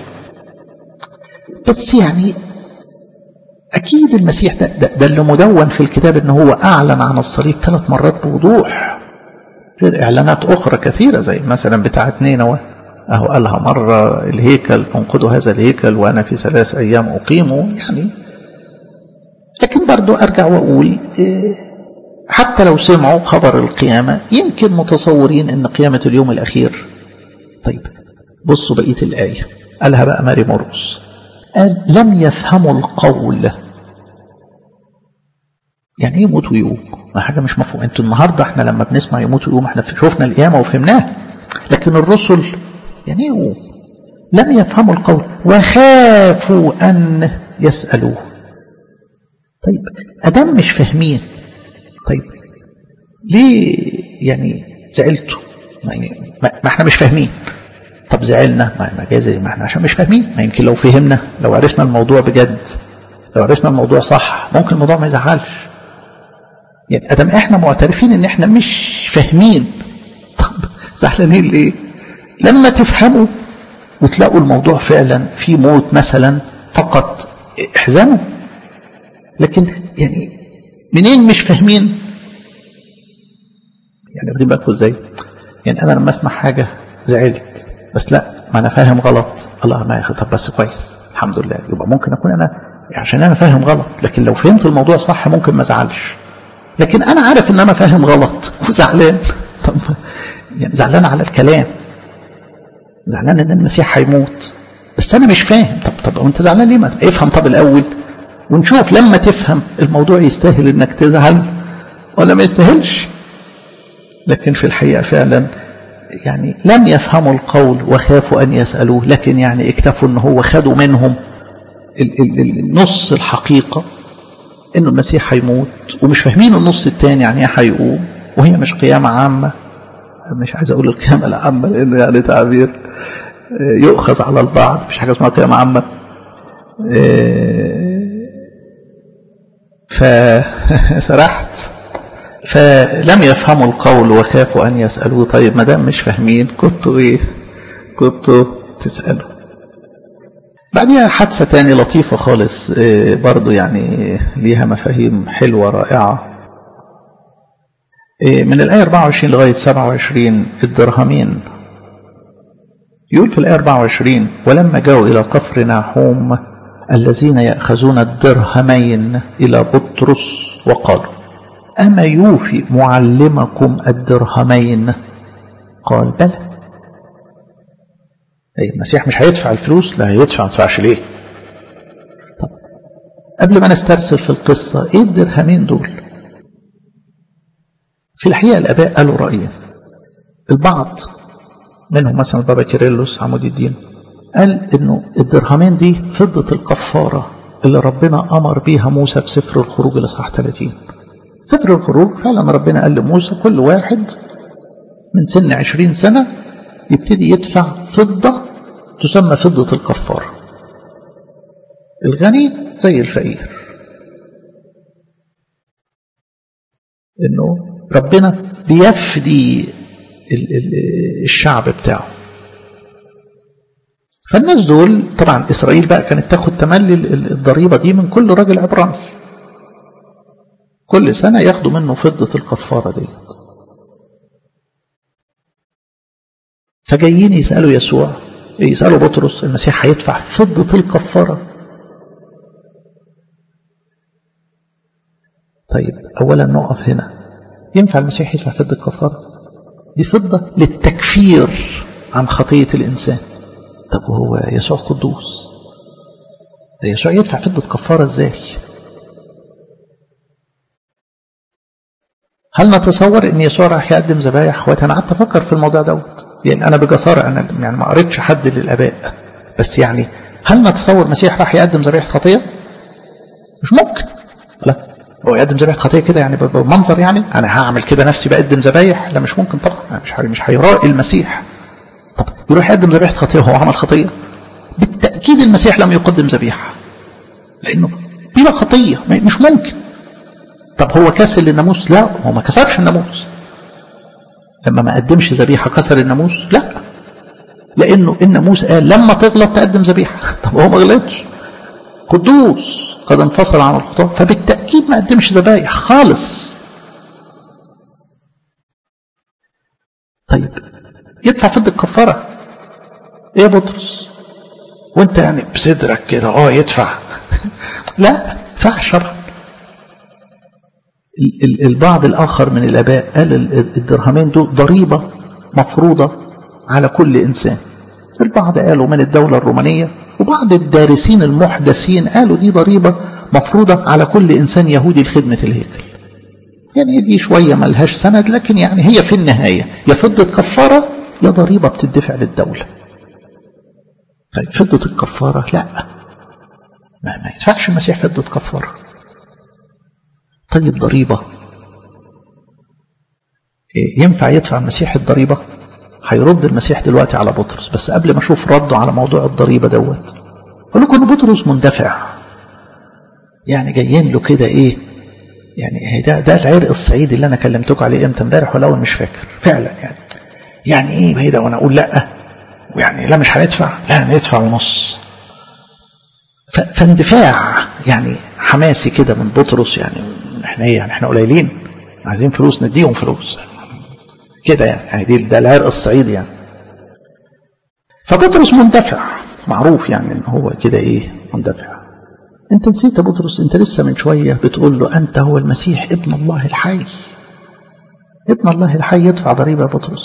بس يعني أكيد المسيح ده, ده, ده اللي مدون في الكتاب أنه هو أعلن عن الصليب ثلاث مرات بوضوح غير إعلانات أخرى كثيرة زي مثلا بتاعة نينوى أهو قالها مرة الهيكل انقذوا هذا الهيكل وأنا في ثلاث أيام أقيمه يعني لكن برضو أرجع وأقول حتى لو سمعوا خبر القيامة يمكن متصورين أن قيامة اليوم الأخير طيب بصوا بقية الآية قالها بقى ماري مرقس قال لم يفهموا القول يعني ايه يموت ويقوم ما حاجه مش مفهوم انتوا النهارده احنا لما بنسمع يموت ويقوم احنا شفنا القيامه وفهمناها لكن الرسل يعني ايه يقوم لم يفهموا القول وخافوا ان يسالوه طيب ادام مش فاهمين طيب ليه يعني زعلتوا ما, ما احنا مش فاهمين طب زعلنا ما جايز ما احنا عشان مش فاهمين ما يمكن لو فهمنا لو عرفنا الموضوع بجد لو عرفنا الموضوع صح ممكن الموضوع ما يزعلش يعني ادم احنا معترفين ان احنا مش فاهمين طب زعلانين ليه لما تفهموا وتلاقوا الموضوع فعلا في موت مثلا فقط احزنوا لكن يعني منين مش فاهمين يعني واخدين بالكم ازاي يعني انا لما اسمع حاجه زعلت بس لا ما انا فاهم غلط الله ما ياخد طب بس كويس الحمد لله يبقى ممكن اكون انا عشان انا فاهم غلط لكن لو فهمت الموضوع صح ممكن ما ازعلش لكن انا عارف ان انا فاهم غلط وزعلان طب يعني زعلان على الكلام زعلان ان المسيح هيموت بس انا مش فاهم طب طب وانت زعلان ليه ما افهم طب الاول ونشوف لما تفهم الموضوع يستاهل انك تزعل ولا ما يستاهلش لكن في الحقيقه فعلا يعني لم يفهموا القول وخافوا أن يسألوه لكن يعني اكتفوا أنه هو خدوا منهم النص الحقيقة أنه المسيح هيموت ومش فاهمين النص الثاني يعني ايه هيقوم وهي مش قيامة عامة مش عايز أقول القيامة العامة لأنه يعني تعبير يؤخذ على البعض مش حاجة اسمها قيامة عامة فسرحت فلم يفهموا القول وخافوا أن يسألوه طيب ما دام مش فاهمين كنتوا إيه كنتوا تسألوا بعدها حادثة تاني لطيفة خالص برضو يعني ليها مفاهيم حلوة رائعة من الآية 24 لغاية 27 الدرهمين يقول في الآية 24 ولما جاءوا إلى كفر ناحوم الذين يأخذون الدرهمين إلى بطرس وقالوا أما يوفي معلمكم الدرهمين قال بلى أي المسيح مش هيدفع الفلوس لا هيدفع ما تدفعش ليه طب قبل ما نسترسل في القصة ايه الدرهمين دول في الحقيقة الآباء قالوا رأيين البعض منهم مثلا بابا كيرلس عمود الدين قال انه الدرهمين دي فضة الكفارة اللي ربنا أمر بيها موسى في سفر الخروج الإصحاح 30 سفر الخروج فعلا ربنا قال لموسى كل واحد من سن عشرين سنة يبتدي يدفع فضة تسمى فضة الكفارة الغني زي الفقير انه ربنا بيفدي الشعب بتاعه فالناس دول طبعا اسرائيل بقى كانت تاخد تملي الضريبه دي من كل راجل عبراني كل سنه ياخدوا منه فضه الكفاره ديت فجايين يسالوا يسوع يسالوا بطرس المسيح هيدفع فضه الكفاره طيب اولا نقف هنا ينفع المسيح يدفع فضه الكفاره دي فضه للتكفير عن خطيه الانسان طب وهو يسوع قدوس يسوع يدفع فضة كفارة ازاي هل نتصور ان يسوع راح يقدم ذبايح اخواتي انا قعدت افكر في الموضوع دوت يعني انا بجسارة انا يعني ما قريتش حد للاباء بس يعني هل نتصور مسيح راح يقدم ذبيحة خطية مش ممكن لا هو يقدم ذبيحة خطية كده يعني بمنظر يعني انا هعمل كده نفسي بقدم ذبايح لا مش ممكن طبعا مش مش هيرائي المسيح طب يروح يقدم ذبيحة خطية وهو عمل خطية بالتأكيد المسيح لم يقدم ذبيحة لأنه بلا خطية مش ممكن طب هو كسر الناموس لا هو ما كسرش الناموس لما ما قدمش ذبيحة كسر الناموس لا لأنه الناموس قال لما تغلط تقدم ذبيحة طب هو ما غلطش قدوس قد انفصل عن الخطاة فبالتأكيد ما قدمش ذبايح خالص طيب يدفع فضة الكفارة ايه يا بطرس وانت يعني بصدرك كده اه يدفع لا يدفع شرعا البعض الاخر من الاباء قال الدرهمين دول ضريبة مفروضة على كل انسان البعض قالوا من الدولة الرومانية وبعض الدارسين المحدثين قالوا دي ضريبة مفروضة على كل انسان يهودي لخدمة الهيكل يعني دي شوية ملهاش سند لكن يعني هي في النهاية يا فضة كفارة يا ضريبة بتدفع للدولة طيب فضة الكفارة لا ما, ما يدفعش المسيح فضة كفارة طيب ضريبة ينفع يدفع المسيح الضريبة هيرد المسيح دلوقتي على بطرس بس قبل ما اشوف رده على موضوع الضريبة دوت اقول لكم ان بطرس مندفع يعني جايين له كده ايه يعني ده ده العرق الصعيدي اللي انا كلمتكم عليه امتى امبارح ولا اول مش فاكر فعلا يعني يعني ايه ايه ده وانا اقول لا ويعني لا مش هندفع لا ندفع ونص فاندفاع يعني حماسي كده من بطرس يعني احنا ايه يعني احنا قليلين عايزين فلوس نديهم فلوس كده يعني, يعني دي ده العرق الصعيدي يعني فبطرس مندفع معروف يعني ان هو كده ايه مندفع انت نسيت يا بطرس انت لسه من شويه بتقول له انت هو المسيح ابن الله الحي ابن الله الحي يدفع ضريبه يا بطرس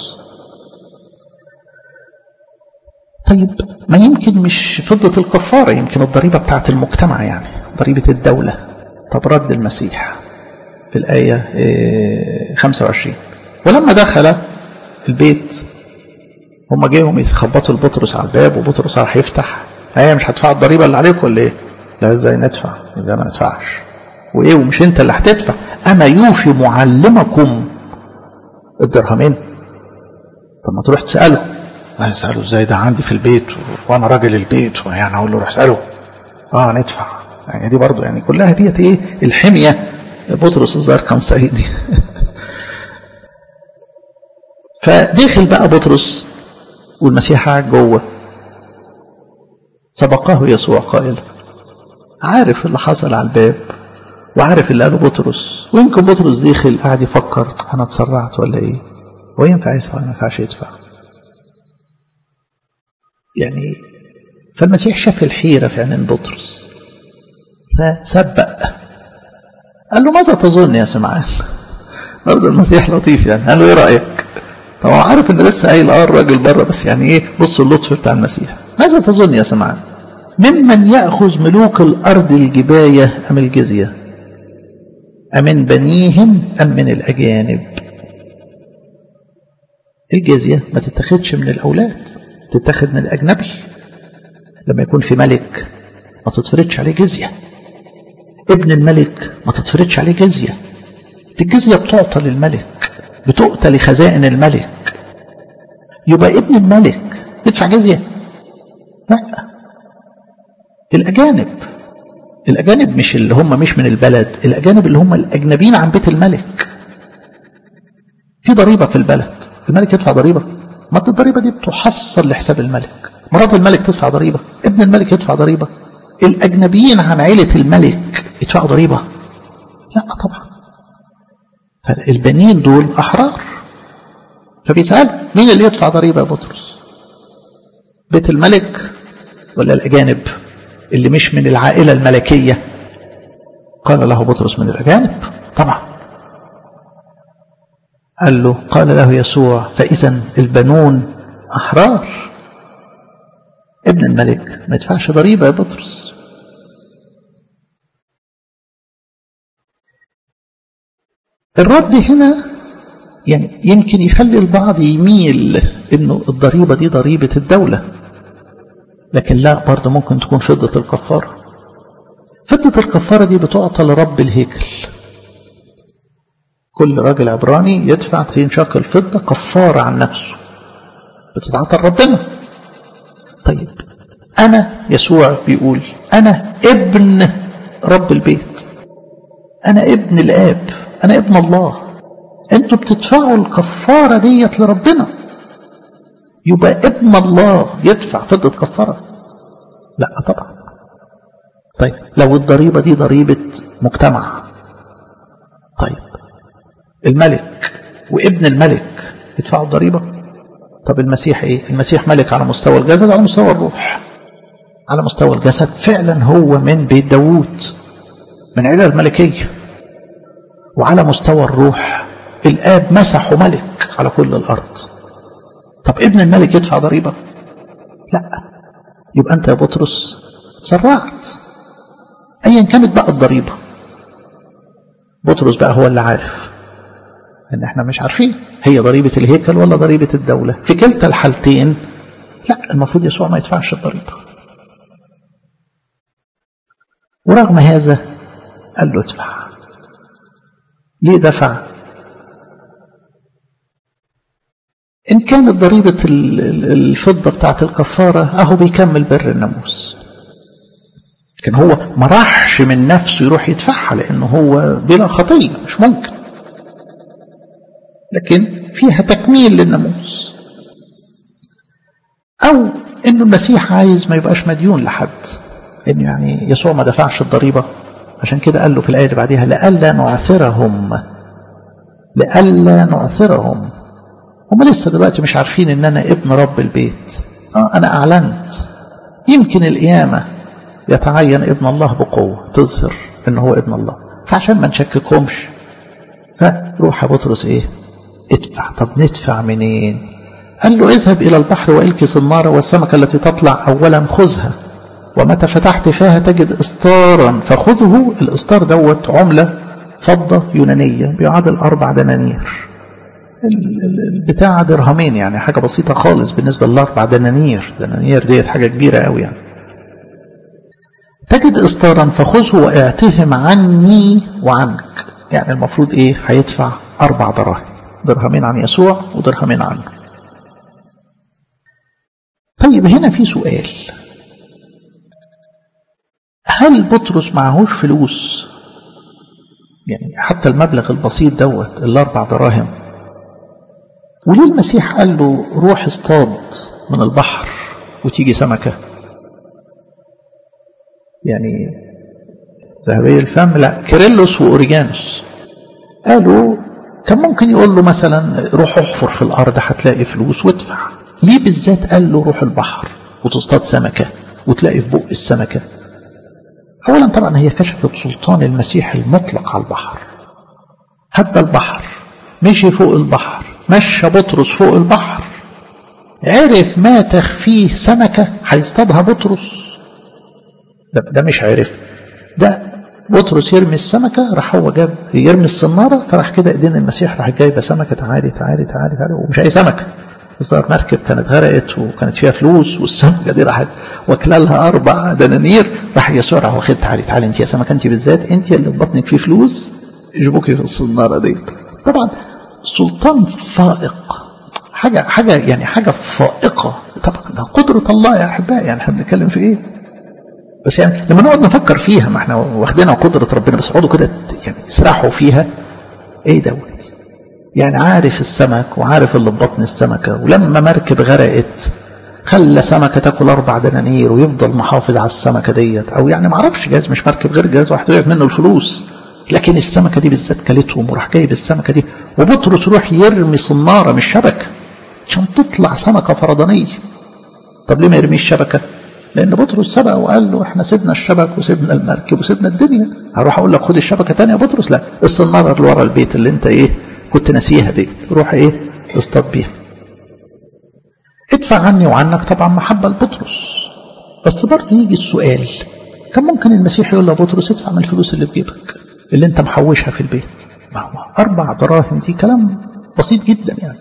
طيب ما يمكن مش فضة الكفارة يمكن الضريبة بتاعت المجتمع يعني ضريبة الدولة طب رد المسيح في الآية 25 ولما دخل البيت هم جايهم يخبطوا البطرس على الباب وبطرس راح يفتح هي مش هتدفع الضريبة اللي عليك ولا ايه لا ازاي ندفع ازاي ما ندفعش وايه ومش انت اللي هتدفع اما يوفي معلمكم الدرهمين طب ما تروح تسأله ما اساله ازاي ده عندي في البيت وانا راجل البيت يعني اقول له روح اساله اه ندفع يعني دي برضو يعني كلها ديت ايه الحميه بطرس الظاهر كان صعيدي فدخل بقى بطرس والمسيح قاعد جوه سبقه يسوع قائلا عارف اللي حصل على الباب وعارف اللي قاله بطرس ويمكن بطرس دخل قاعد يفكر انا اتسرعت ولا ايه هو ينفع يدفع ما ينفعش يدفع يعني فالمسيح شاف الحيرة في عينين بطرس فسبق قال له ماذا تظن يا سمعان برضه المسيح لطيف يعني قال له ايه رأيك طبعا عارف ان لسه قايل اه الراجل بره بس يعني ايه بصوا اللطف بتاع المسيح ماذا تظن يا سمعان ممن يأخذ ملوك الأرض الجباية أم الجزية أمن بنيهم أم من الأجانب الجزية ما تتخذش من الأولاد تتخذ من الأجنبي لما يكون في ملك ما تتفرضش عليه جزية ابن الملك ما تتفرضش عليه جزية الجزية بتعطى للملك بتؤتى لخزائن الملك يبقى ابن الملك يدفع جزية لا الأجانب الأجانب مش اللي هم مش من البلد الأجانب اللي هم الأجنبيين عن بيت الملك في ضريبة في البلد الملك يدفع ضريبة ما الضريبة دي بتحصل لحساب الملك مرات الملك تدفع ضريبة ابن الملك يدفع ضريبة الأجنبيين عن عيلة الملك يدفعوا ضريبة لا طبعا فالبنين دول أحرار فبيسأل مين اللي يدفع ضريبة يا بطرس بيت الملك ولا الأجانب اللي مش من العائلة الملكية قال له بطرس من الأجانب طبعا قال له قال له يسوع فإذا البنون أحرار ابن الملك ما يدفعش ضريبة يا بطرس الرد هنا يعني يمكن يخلي البعض يميل انه الضريبة دي ضريبة الدولة لكن لا برضه ممكن تكون فضة الكفارة فضة الكفارة دي بتعطى لرب الهيكل كل راجل عبراني يدفع 30 شقل فضة كفارة عن نفسه بتتعطى لربنا طيب أنا يسوع بيقول أنا ابن رب البيت أنا ابن الآب أنا ابن الله أنتوا بتدفعوا الكفارة ديت لربنا يبقى ابن الله يدفع فضة كفارة لا طبعا طيب لو الضريبة دي ضريبة مجتمع طيب الملك وابن الملك يدفعوا الضريبة طب المسيح ايه المسيح ملك على مستوى الجسد على مستوى الروح على مستوى الجسد فعلا هو من بيت داوود من عيلة الملكية وعلى مستوى الروح الآب مسحه ملك على كل الأرض طب ابن الملك يدفع ضريبة لا يبقى أنت يا بطرس تسرعت أيا كانت بقى الضريبة بطرس بقى هو اللي عارف ان احنا مش عارفين هي ضريبة الهيكل ولا ضريبة الدولة في كلتا الحالتين لا المفروض يسوع ما يدفعش الضريبة ورغم هذا قال له ادفع ليه دفع إن كانت ضريبة الفضة بتاعت الكفارة أهو بيكمل بر الناموس لكن هو ما راحش من نفسه يروح يدفعها لأنه هو بلا خطية مش ممكن لكن فيها تكميل للناموس أو إنه المسيح عايز ما يبقاش مديون لحد إنه يعني يسوع ما دفعش الضريبة عشان كده قال له في الآية اللي بعديها لئلا نعثرهم لئلا نعثرهم هم لسه دلوقتي مش عارفين ان انا ابن رب البيت آه انا اعلنت يمكن القيامة يتعين ابن الله بقوة تظهر ان هو ابن الله فعشان ما نشككهمش فروح يا بطرس ايه ادفع طب ندفع منين قال له اذهب الى البحر والكس النار والسمكة التي تطلع اولا خذها ومتى فتحت فيها تجد استارا فخذه الاستار دوت عملة فضة يونانية بيعادل اربع دنانير البتاع درهمين يعني حاجة بسيطة خالص بالنسبة للأربع دنانير دنانير ديت حاجة كبيرة قوي يعني تجد إصدارا فخذه واعتهم عني وعنك يعني المفروض إيه هيدفع أربع دراهم درهمين عن يسوع ودرهمين عنه طيب هنا في سؤال هل بطرس معهوش فلوس يعني حتى المبلغ البسيط دوت الأربع دراهم وليه المسيح قال له روح اصطاد من البحر وتيجي سمكة يعني ذهبي الفم لا كيرلس وأوريجانوس قالوا كان ممكن يقول له مثلا روح احفر في الأرض هتلاقي فلوس وادفع ليه بالذات قال له روح البحر وتصطاد سمكة وتلاقي في بق السمكة أولا طبعا هي كشفت سلطان المسيح المطلق على البحر هدى البحر مشي فوق البحر مشى بطرس فوق البحر عرف ما تخفيه سمكة هيصطادها بطرس ده, ده مش عرف ده بطرس يرمي السمكة راح هو جاب يرمي الصنارة فراح كده ايدين المسيح راح جايبة سمكة تعالي تعالي تعالي تعالي ومش أي سمكة الظاهر مركب كانت غرقت وكانت فيها فلوس والسمكة دي راحت واكله لها أربع دنانير راح يسوع راح واخد تعالي تعالي أنت يا سمكة أنت بالذات أنت اللي في بطنك فيه فلوس اجبوكي في الصنارة دي طبعا سلطان فائق حاجة حاجة يعني حاجة فائقة طبعا قدرة الله يا أحبائي يعني احنا بنتكلم في إيه؟ بس يعني لما نقعد نفكر فيها ما احنا واخدينها قدرة ربنا بس اقعدوا كده يعني يسرحوا فيها ايه دوت يعني عارف السمك وعارف اللي في بطن السمكة ولما مركب غرقت خلى سمكة تاكل أربع دنانير ويفضل محافظ على السمكة ديت أو يعني ما اعرفش جاز مش مركب غير جاز واحد وقعت منه الفلوس لكن السمكة دي بالذات كلتهم وراح جايب السمكة دي وبطرس يروح يرمي صنارة من الشبكة عشان تطلع سمكة فردانية طب ليه ما يرميش الشبكة؟ لأن بطرس سبق وقال له احنا سيبنا الشبك وسيبنا المركب وسيبنا الدنيا هروح أقول لك خد الشبكة تانية يا بطرس لا الصنارة اللي ورا البيت اللي أنت إيه كنت ناسيها دي روح إيه اصطاد بيها ادفع عني وعنك طبعا محبة لبطرس بس برضه يجي السؤال كان ممكن المسيح يقول لبطرس ادفع من الفلوس اللي في جيبك اللي انت محوشها في البيت ما هو أربع دراهم دي كلام بسيط جدا يعني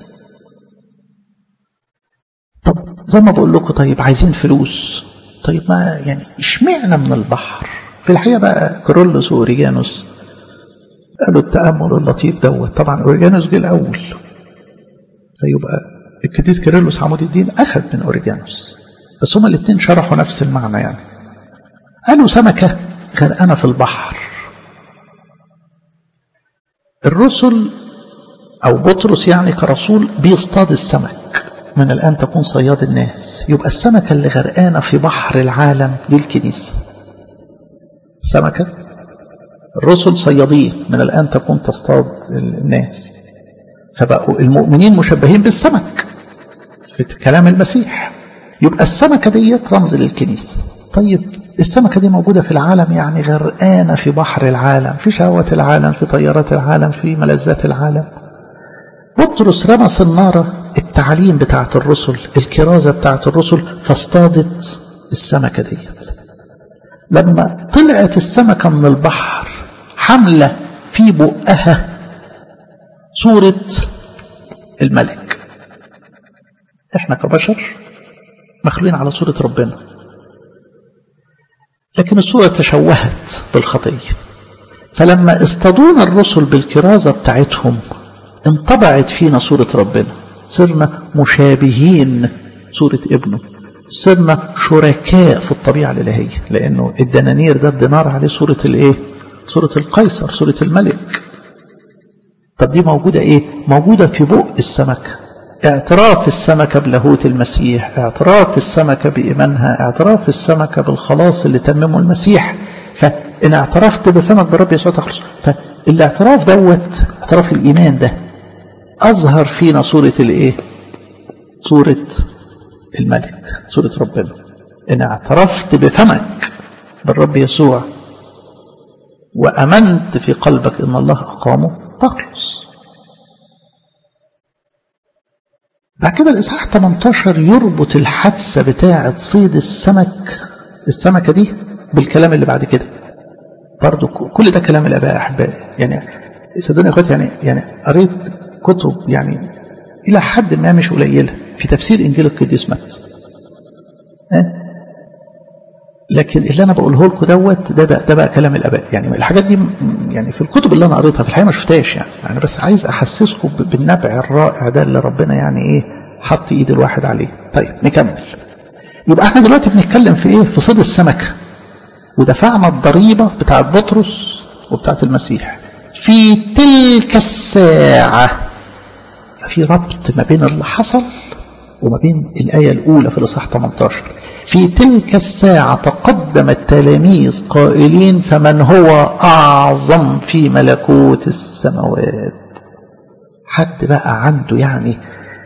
طب زي ما بقول لكم طيب عايزين فلوس طيب ما يعني اشمعنا من البحر في الحقيقة بقى كرولوس وأوريجانوس قالوا التأمل اللطيف دوت طبعا أوريجانوس جه الأول فيبقى القديس كيرلس عمود الدين أخذ من أوريجانوس بس هما الاثنين شرحوا نفس المعنى يعني قالوا سمكة غرقانة في البحر الرسل أو بطرس يعني كرسول بيصطاد السمك من الآن تكون صياد الناس يبقى السمكة اللي غرقانة في بحر العالم دي الكنيسة سمكة الرسل صيادين من الآن تكون تصطاد الناس فبقوا المؤمنين مشبهين بالسمك في كلام المسيح يبقى السمكة ديت رمز للكنيسة طيب السمكة دي موجودة في العالم يعني غرقانة في بحر العالم في شهوة العالم في طيارات العالم في ملذات العالم بطرس رمى صنارة التعليم بتاعت الرسل الكرازة بتاعت الرسل فاصطادت السمكة ديت لما طلعت السمكة من البحر حملة في بقها صورة الملك احنا كبشر مخلوقين على صورة ربنا لكن الصورة تشوهت بالخطية فلما اصطادونا الرسل بالكرازة بتاعتهم انطبعت فينا صورة ربنا صرنا مشابهين صورة ابنه صرنا شركاء في الطبيعة الإلهية لأنه الدنانير ده الدينار عليه صورة الإيه؟ صورة القيصر صورة الملك طب دي موجودة إيه؟ موجودة في بق السمكة اعتراف السمكة بلاهوت المسيح اعتراف السمكة بإيمانها اعتراف السمكة بالخلاص اللي تممه المسيح فإن اعترفت بفمك بالرب يسوع تخلص فالاعتراف دوت اعتراف الإيمان ده أظهر فينا صورة الإيه صورة الملك صورة ربنا إن اعترفت بفمك بالرب يسوع وأمنت في قلبك إن الله أقامه تخلص بعد كده الإصحاح 18 يربط الحادثة بتاعة صيد السمك السمكة دي بالكلام اللي بعد كده برضو كل ده كلام الآباء أحبائي يعني صدقوني يا اخواتي يعني يعني قريت كتب يعني إلى حد ما مش قليلة في تفسير إنجيل القديس متى أه؟ لكن اللي أنا بقوله لكم دوت ده بقى ده بقى كلام الآباء يعني الحاجات دي يعني في الكتب اللي أنا قريتها في الحقيقة ما شفتهاش يعني أنا بس عايز أحسسكم بالنبع الرائع ده اللي ربنا يعني إيه حط إيد الواحد عليه طيب نكمل يبقى احنا دلوقتي بنتكلم في إيه في صيد السمكة ودفعنا الضريبة بتاعت بطرس وبتاعت المسيح في تلك الساعة في ربط ما بين اللي حصل وما بين الآية الأولى في الإصحاح 18 في تلك الساعة تقدم التلاميذ قائلين فمن هو أعظم في ملكوت السماوات حد بقى عنده يعني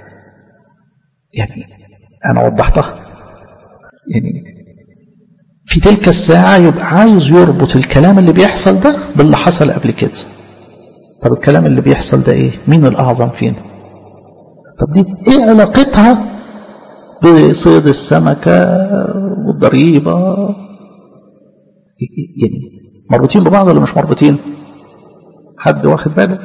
يعني أنا وضحتها يعني في تلك الساعة يبقى عايز يربط الكلام اللي بيحصل ده باللي حصل قبل كده طب الكلام اللي بيحصل ده ايه مين الأعظم فينا طب دي ايه علاقتها بصيد السمكة والضريبة يعني مربوطين ببعض ولا مش مربوطين حد واخد باله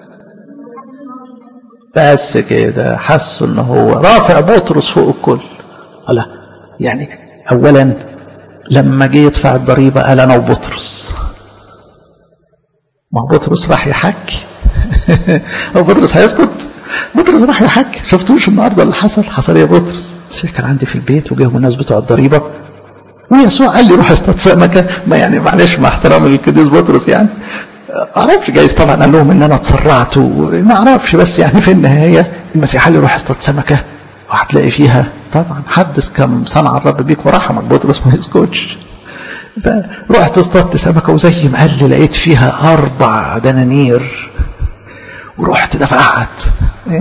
بس كده حسوا ان هو رافع بطرس فوق الكل لا يعني اولا لما جه يدفع الضريبة قال انا وبطرس ما بطرس راح يحكي هو بطرس هيسكت بطرس راح يحكي شفتوش النهارده اللي حصل حصل يا بطرس بس كان عندي في البيت وجاهم الناس بتوع الضريبه ويسوع قال لي روح اصطاد سمكه ما يعني معلش مع احترام القديس بطرس يعني اعرفش جايز طبعا قال لهم ان انا اتسرعت ما اعرفش بس يعني في النهايه المسيح قال لي روح اصطاد سمكه وهتلاقي فيها طبعا حدث كم صنع الرب بيك ورحمك بطرس ما يسكتش فرحت اصطادت سمكه وزي ما قال لي لقيت فيها اربع دنانير ورحت دفعت إيه؟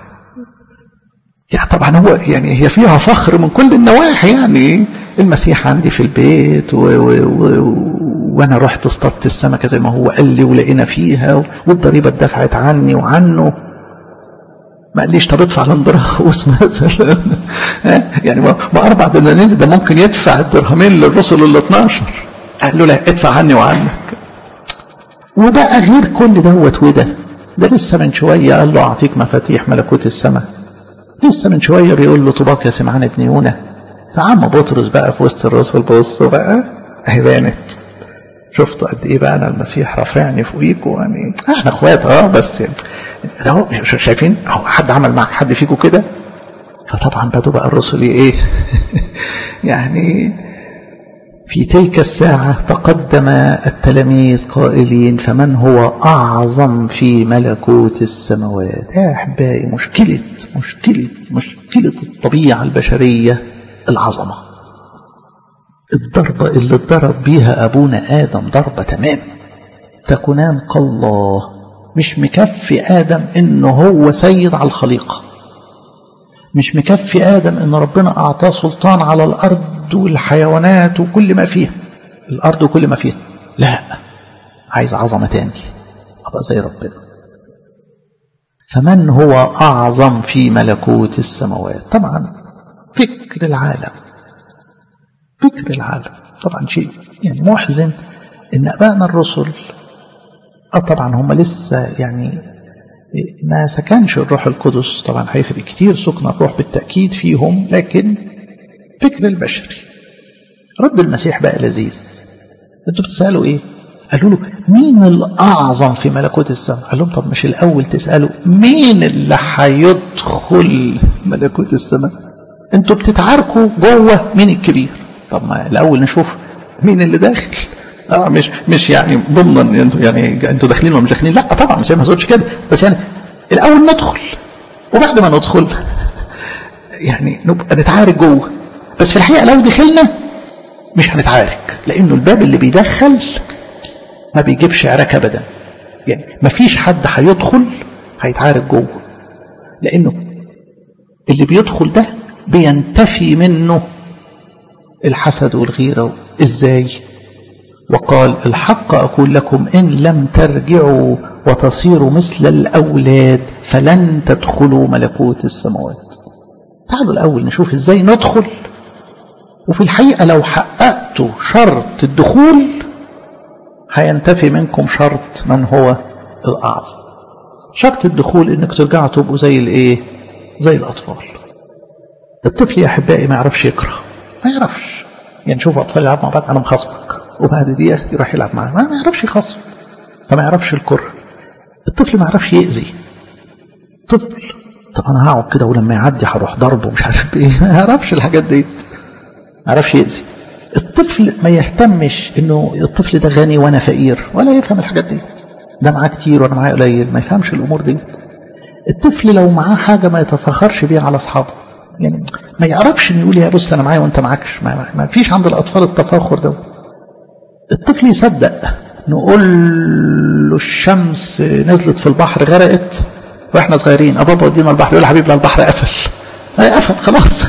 يعني طبعا هو يعني هي فيها فخر من كل النواحي يعني المسيح عندي في البيت و و و وانا رحت اصطدت السمكه زي ما هو قال لي ولقينا فيها والضريبه اتدفعت عني وعنه ما قاليش طب ادفع لندراوس مثلا يعني ما اربع دنانير ده ممكن يدفع الدرهمين للرسل ال 12 قال له لا ادفع عني وعنك وبقى غير كل دوت وده ده لسه من شويه قال له اعطيك مفاتيح ملكوت السماء لسه من شويه بيقول له طباق يا سمعان ابن يونا فعم بطرس بقى في وسط الرسل بصوا بقى اهي بانت شفتوا قد ايه بقى انا المسيح رافعني فوقيكوا يعني احنا اخوات اه بس يعني اهو شايفين اهو حد عمل معك حد فيكم كده فطبعا بدوا بقى الرسل ايه يعني في تلك الساعة تقدم التلاميذ قائلين فمن هو أعظم في ملكوت السماوات يا أحبائي مشكلة مشكلة مشكلة الطبيعة البشرية العظمة الضربة اللي اتضرب بيها أبونا آدم ضربة تمام تكونان كالله مش مكفي آدم إنه هو سيد على الخليقة مش مكفي آدم إن ربنا أعطاه سلطان على الأرض والحيوانات وكل ما فيها الأرض وكل ما فيها لا عايز عظمة تاني أبقى زي ربنا فمن هو أعظم في ملكوت السماوات طبعا فكر العالم فكر العالم طبعا شيء يعني محزن ان ابائنا الرسل اه طبعا هم لسه يعني ما سكنش الروح القدس طبعا هيفرق كتير سكن الروح بالتاكيد فيهم لكن فكر البشري رد المسيح بقى لذيذ انتوا بتسالوا ايه قالوا له مين الاعظم في ملكوت السماء قال لهم طب مش الاول تسالوا مين اللي هيدخل ملكوت السماء انتوا بتتعاركوا جوه مين الكبير طب ما الاول نشوف مين اللي داخل اه مش مش يعني ضمنا انتوا يعني انتوا داخلين ولا مش داخلين لا طبعا مش ما تقولش كده بس يعني الاول ندخل وبعد ما ندخل يعني نبقى نتعارك جوه بس في الحقيقه لو دخلنا مش هنتعارك لانه الباب اللي بيدخل ما بيجيبش عراك ابدا يعني ما فيش حد هيدخل هيتعارك جوه لانه اللي بيدخل ده بينتفي منه الحسد والغيرة ازاي وقال الحق أقول لكم إن لم ترجعوا وتصيروا مثل الأولاد فلن تدخلوا ملكوت السماوات تعالوا الأول نشوف إزاي ندخل وفي الحقيقة لو حققتوا شرط الدخول هينتفي منكم شرط من هو الأعظم شرط الدخول إنك ترجعوا تبقوا زي الإيه زي الأطفال الطفل يا أحبائي ما يعرفش يقرأ ما يعرفش يعني شوف أطفال يلعبوا مع بعض أنا مخصمك وبعد دقيقة يروح يلعب معاه ما يعرفش يخصم فما يعرفش الكره الطفل ما يعرفش يأذي طفل طب أنا هقعد كده ولما يعدي هروح ضربه مش عارف إيه ما يعرفش الحاجات دي ما يعرفش يأذي الطفل ما يهتمش إنه الطفل ده غني وأنا فقير ولا يفهم الحاجات دي ده معاه كتير وأنا معاه قليل ما يفهمش الأمور دي الطفل لو معاه حاجة ما يتفخرش بيها على أصحابه يعني ما يعرفش ان يقول يا بص انا معايا وانت معكش ما, ما فيش عند الاطفال التفاخر ده الطفل يصدق نقول له الشمس نزلت في البحر غرقت واحنا صغيرين ابا بابا ودينا البحر يقول حبيبي البحر قفل هي قفل خلاص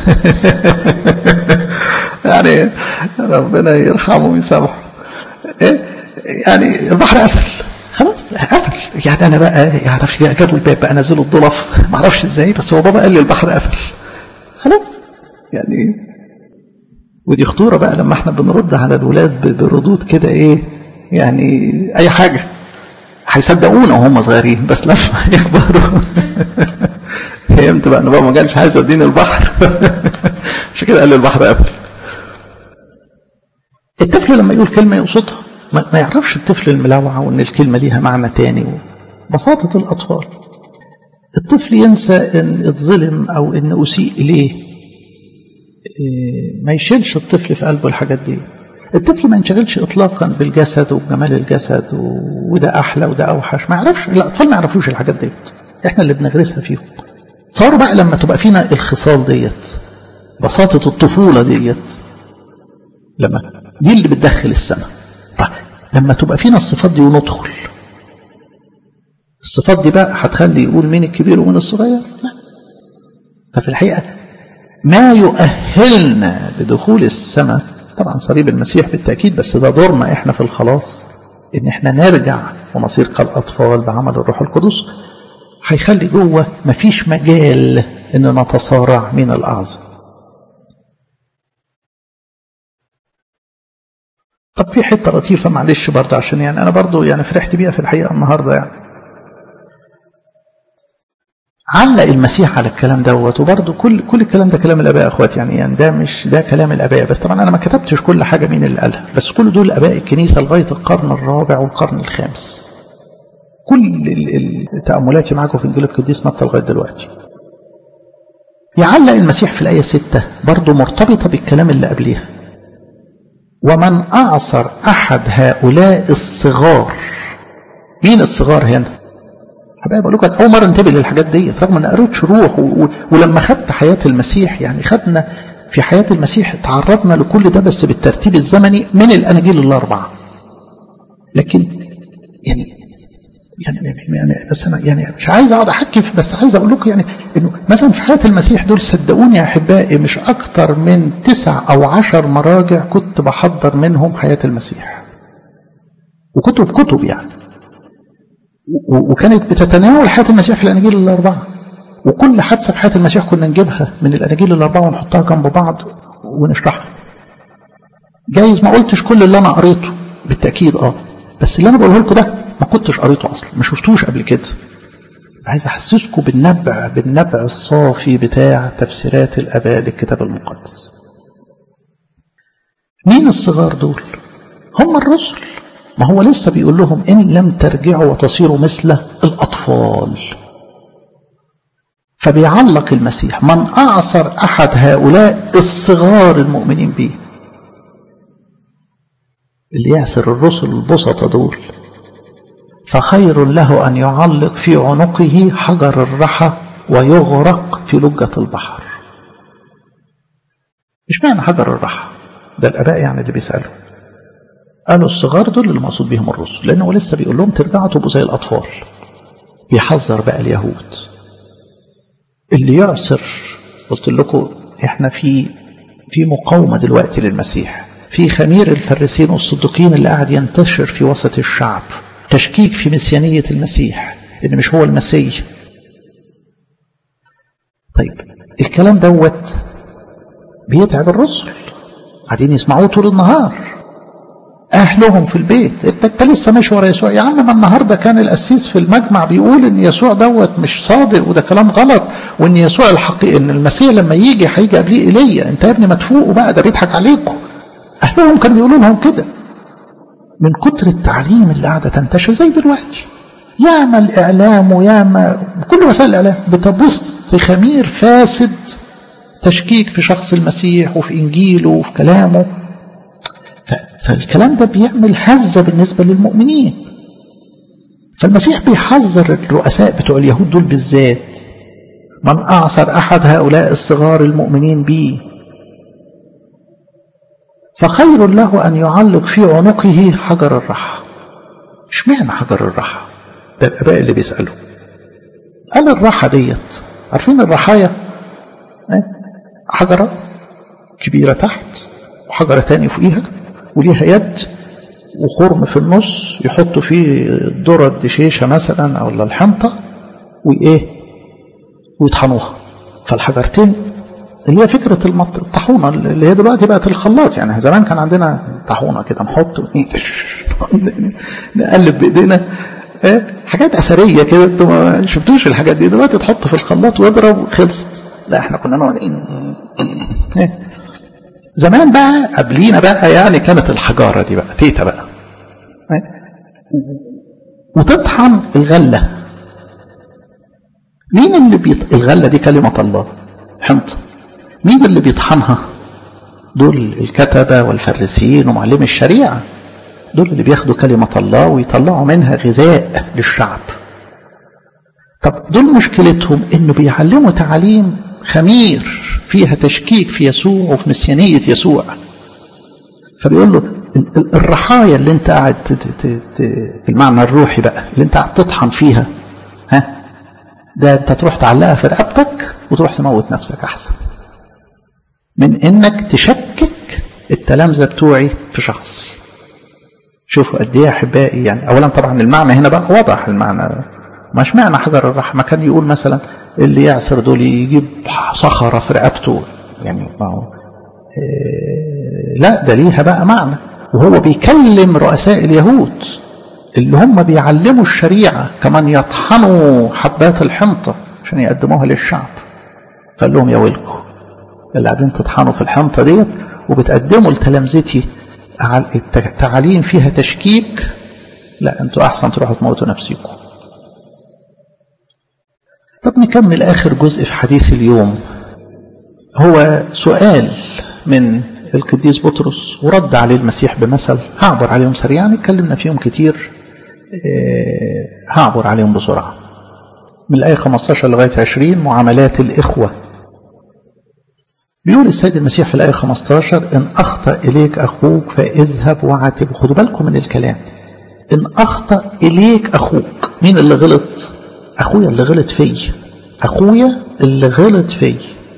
يعني ربنا يرحمه ويسامحه إيه؟ يعني البحر قفل خلاص قفل يعني انا بقى يعرف جابوا الباب بقى نزلوا الضلف ما اعرفش ازاي بس هو بابا قال لي البحر قفل خلاص يعني ودي خطورة بقى لما احنا بنرد على الولاد بردود كده ايه يعني اي حاجة هيصدقونا وهم صغيرين بس لما يكبروا فهمت بقى ان بابا ما كانش عايز يوديني البحر عشان كده قال لي البحر قفل الطفل لما يقول كلمة يقصدها ما يعرفش الطفل الملاوعة وان الكلمة ليها معنى تاني بساطة الأطفال الطفل ينسى إن اتظلم أو إن أسيء إليه ما يشيلش الطفل في قلبه الحاجات دي الطفل ما ينشغلش إطلاقا بالجسد وبجمال الجسد وده أحلى وده أوحش ما يعرفش الأطفال ما يعرفوش الحاجات دي إحنا اللي بنغرسها فيهم تصوروا بقى لما تبقى فينا الخصال ديت بساطة الطفولة ديت لما دي اللي بتدخل السماء طيب لما تبقى فينا الصفات دي وندخل الصفات دي بقى هتخلي يقول مين الكبير ومين الصغير لا ففي الحقيقة ما يؤهلنا لدخول السماء طبعا صليب المسيح بالتأكيد بس ده دورنا احنا في الخلاص ان احنا نرجع ونصير كالأطفال بعمل الروح القدس هيخلي جوه مفيش مجال ان نتصارع من الأعظم طب في حته لطيفه معلش برضه عشان يعني انا برضه يعني فرحت بيها في الحقيقه النهارده يعني علق المسيح على الكلام دوت وبرضه كل كل الكلام ده كلام الاباء يا اخواتي يعني يعني ده مش ده كلام الاباء بس طبعا انا ما كتبتش كل حاجه مين اللي قالها بس كل دول اباء الكنيسه لغايه القرن الرابع والقرن الخامس كل تاملاتي معاكم في انجيل القديس متى لغايه دلوقتي يعلق المسيح في الايه 6 برضه مرتبطه بالكلام اللي قبليها ومن أعصر أحد هؤلاء الصغار مين الصغار هنا حبايب أقول لكم أول مرة انتبه للحاجات دي رغم أن قريت شروح و... ولما خدت حياة المسيح يعني خدنا في حياة المسيح تعرضنا لكل ده بس بالترتيب الزمني من الأناجيل الأربعة لكن يعني يعني يعني بس انا يعني مش عايز اقعد احكي بس عايز اقول لكم يعني انه مثلا في حياه المسيح دول صدقوني يا احبائي مش اكتر من تسع او عشر مراجع كنت بحضر منهم حياه المسيح وكتب كتب يعني وكانت بتتناول حياه المسيح في الاناجيل الاربعه وكل حادثه في حياه المسيح كنا نجيبها من الاناجيل الاربعه ونحطها جنب بعض ونشرحها جايز ما قلتش كل اللي انا قريته بالتاكيد اه بس اللي انا بقوله لكم ده ما كنتش قريته اصلا ما شفتوش قبل كده عايز احسسكم بالنبع بالنبع الصافي بتاع تفسيرات الاباء للكتاب المقدس مين الصغار دول هم الرسل ما هو لسه بيقول لهم ان لم ترجعوا وتصيروا مثل الاطفال فبيعلق المسيح من اعصر احد هؤلاء الصغار المؤمنين به اللي يعسر الرسل البسطة دول فخير له أن يعلق في عنقه حجر الرحى ويغرق في لجة البحر مش معنى حجر الرحى ده الآباء يعني اللي بيسألوا قالوا الصغار دول اللي مقصود بيهم الرسل لأنه لسه بيقول لهم ترجعوا تبقوا زي الأطفال بيحذر بقى اليهود اللي يعسر قلت لكم احنا في في مقاومة دلوقتي للمسيح في خمير الفريسين والصديقين اللي قاعد ينتشر في وسط الشعب تشكيك في مسيانية المسيح إن مش هو المسيح طيب الكلام دوت بيتعب الرسل قاعدين يسمعوه طول النهار أهلهم في البيت أنت, انت لسه ماشي ورا يسوع يا عم ما النهاردة كان القسيس في المجمع بيقول إن يسوع دوت مش صادق وده كلام غلط وإن يسوع الحقيقي إن المسيح لما يجي هيجي قبليه إيليا أنت يا ابني ما تفوقوا بقى ده بيضحك عليكم أهلهم كانوا بيقولوا لهم كده من كتر التعليم اللي قاعدة تنتشر زي دلوقتي ياما الإعلام وياما كل وسائل الإعلام بتبص خمير فاسد تشكيك في شخص المسيح وفي إنجيله وفي كلامه فالكلام ده بيعمل هزة بالنسبة للمؤمنين فالمسيح بيحذر الرؤساء بتوع اليهود دول بالذات من أعصر أحد هؤلاء الصغار المؤمنين به فخير له أن يعلق في عنقه حجر الرحى اشمعنى حجر الرحى ده الآباء اللي بيسألوا قال الرحى ديت عارفين الرحايا حجرة كبيرة تحت وحجرة تاني فوقيها وليها يد وخرم في النص يحطوا فيه ذرة الدشيشة مثلا أو الحنطة وإيه ويطحنوها فالحجرتين اللي هي فكرة الطاحونة اللي هي دلوقتي بقت الخلاط يعني زمان كان عندنا طاحونة كده نحط نقلب بإيدينا حاجات أثرية كده انتوا ما شفتوش الحاجات دي دلوقتي تحط في الخلاط واضرب وخلصت لا احنا كنا نقعد زمان بقى قبلينا بقى يعني كانت الحجارة دي بقى تيتا بقى وتطحن الغلة مين اللي بيط... الغلة دي كلمة الله حنطة مين اللي بيطحنها دول الكتبة والفريسيين ومعلمي الشريعة دول اللي بياخدوا كلمة الله ويطلعوا منها غذاء للشعب طب دول مشكلتهم انه بيعلموا تعاليم خمير فيها تشكيك في يسوع وفي مسيانية يسوع فبيقول له الرحايا اللي انت قاعد في المعنى الروحي بقى اللي انت قاعد تطحن فيها ها ده انت تروح تعلقها في رقبتك وتروح تموت نفسك احسن من انك تشكك التلامذه بتوعي في شخصي شوفوا قد ايه احبائي يعني اولا طبعا المعنى هنا بقى واضح المعنى مش معنى حجر الرحمه كان يقول مثلا اللي يعصر دول يجيب صخره في رقبته يعني ما هو إيه لا ده ليها بقى معنى وهو بيكلم رؤساء اليهود اللي هم بيعلموا الشريعه كمان يطحنوا حبات الحنطه عشان يقدموها للشعب فقال لهم يا ويلكم اللي قاعدين تطحنوا في الحنطه ديت وبتقدموا لتلامذتي تعاليم فيها تشكيك لا انتوا احسن تروحوا تموتوا نفسكم طب نكمل اخر جزء في حديث اليوم هو سؤال من القديس بطرس ورد عليه المسيح بمثل هعبر عليهم سريعا اتكلمنا فيهم كتير هعبر عليهم بسرعه من الآية 15 لغاية 20 معاملات الإخوة بيقول السيد المسيح في الآية 15 إن أخطأ إليك أخوك فاذهب وعاتبه خدوا بالكم من الكلام إن أخطأ إليك أخوك مين اللي غلط أخويا اللي غلط في أخويا اللي غلط في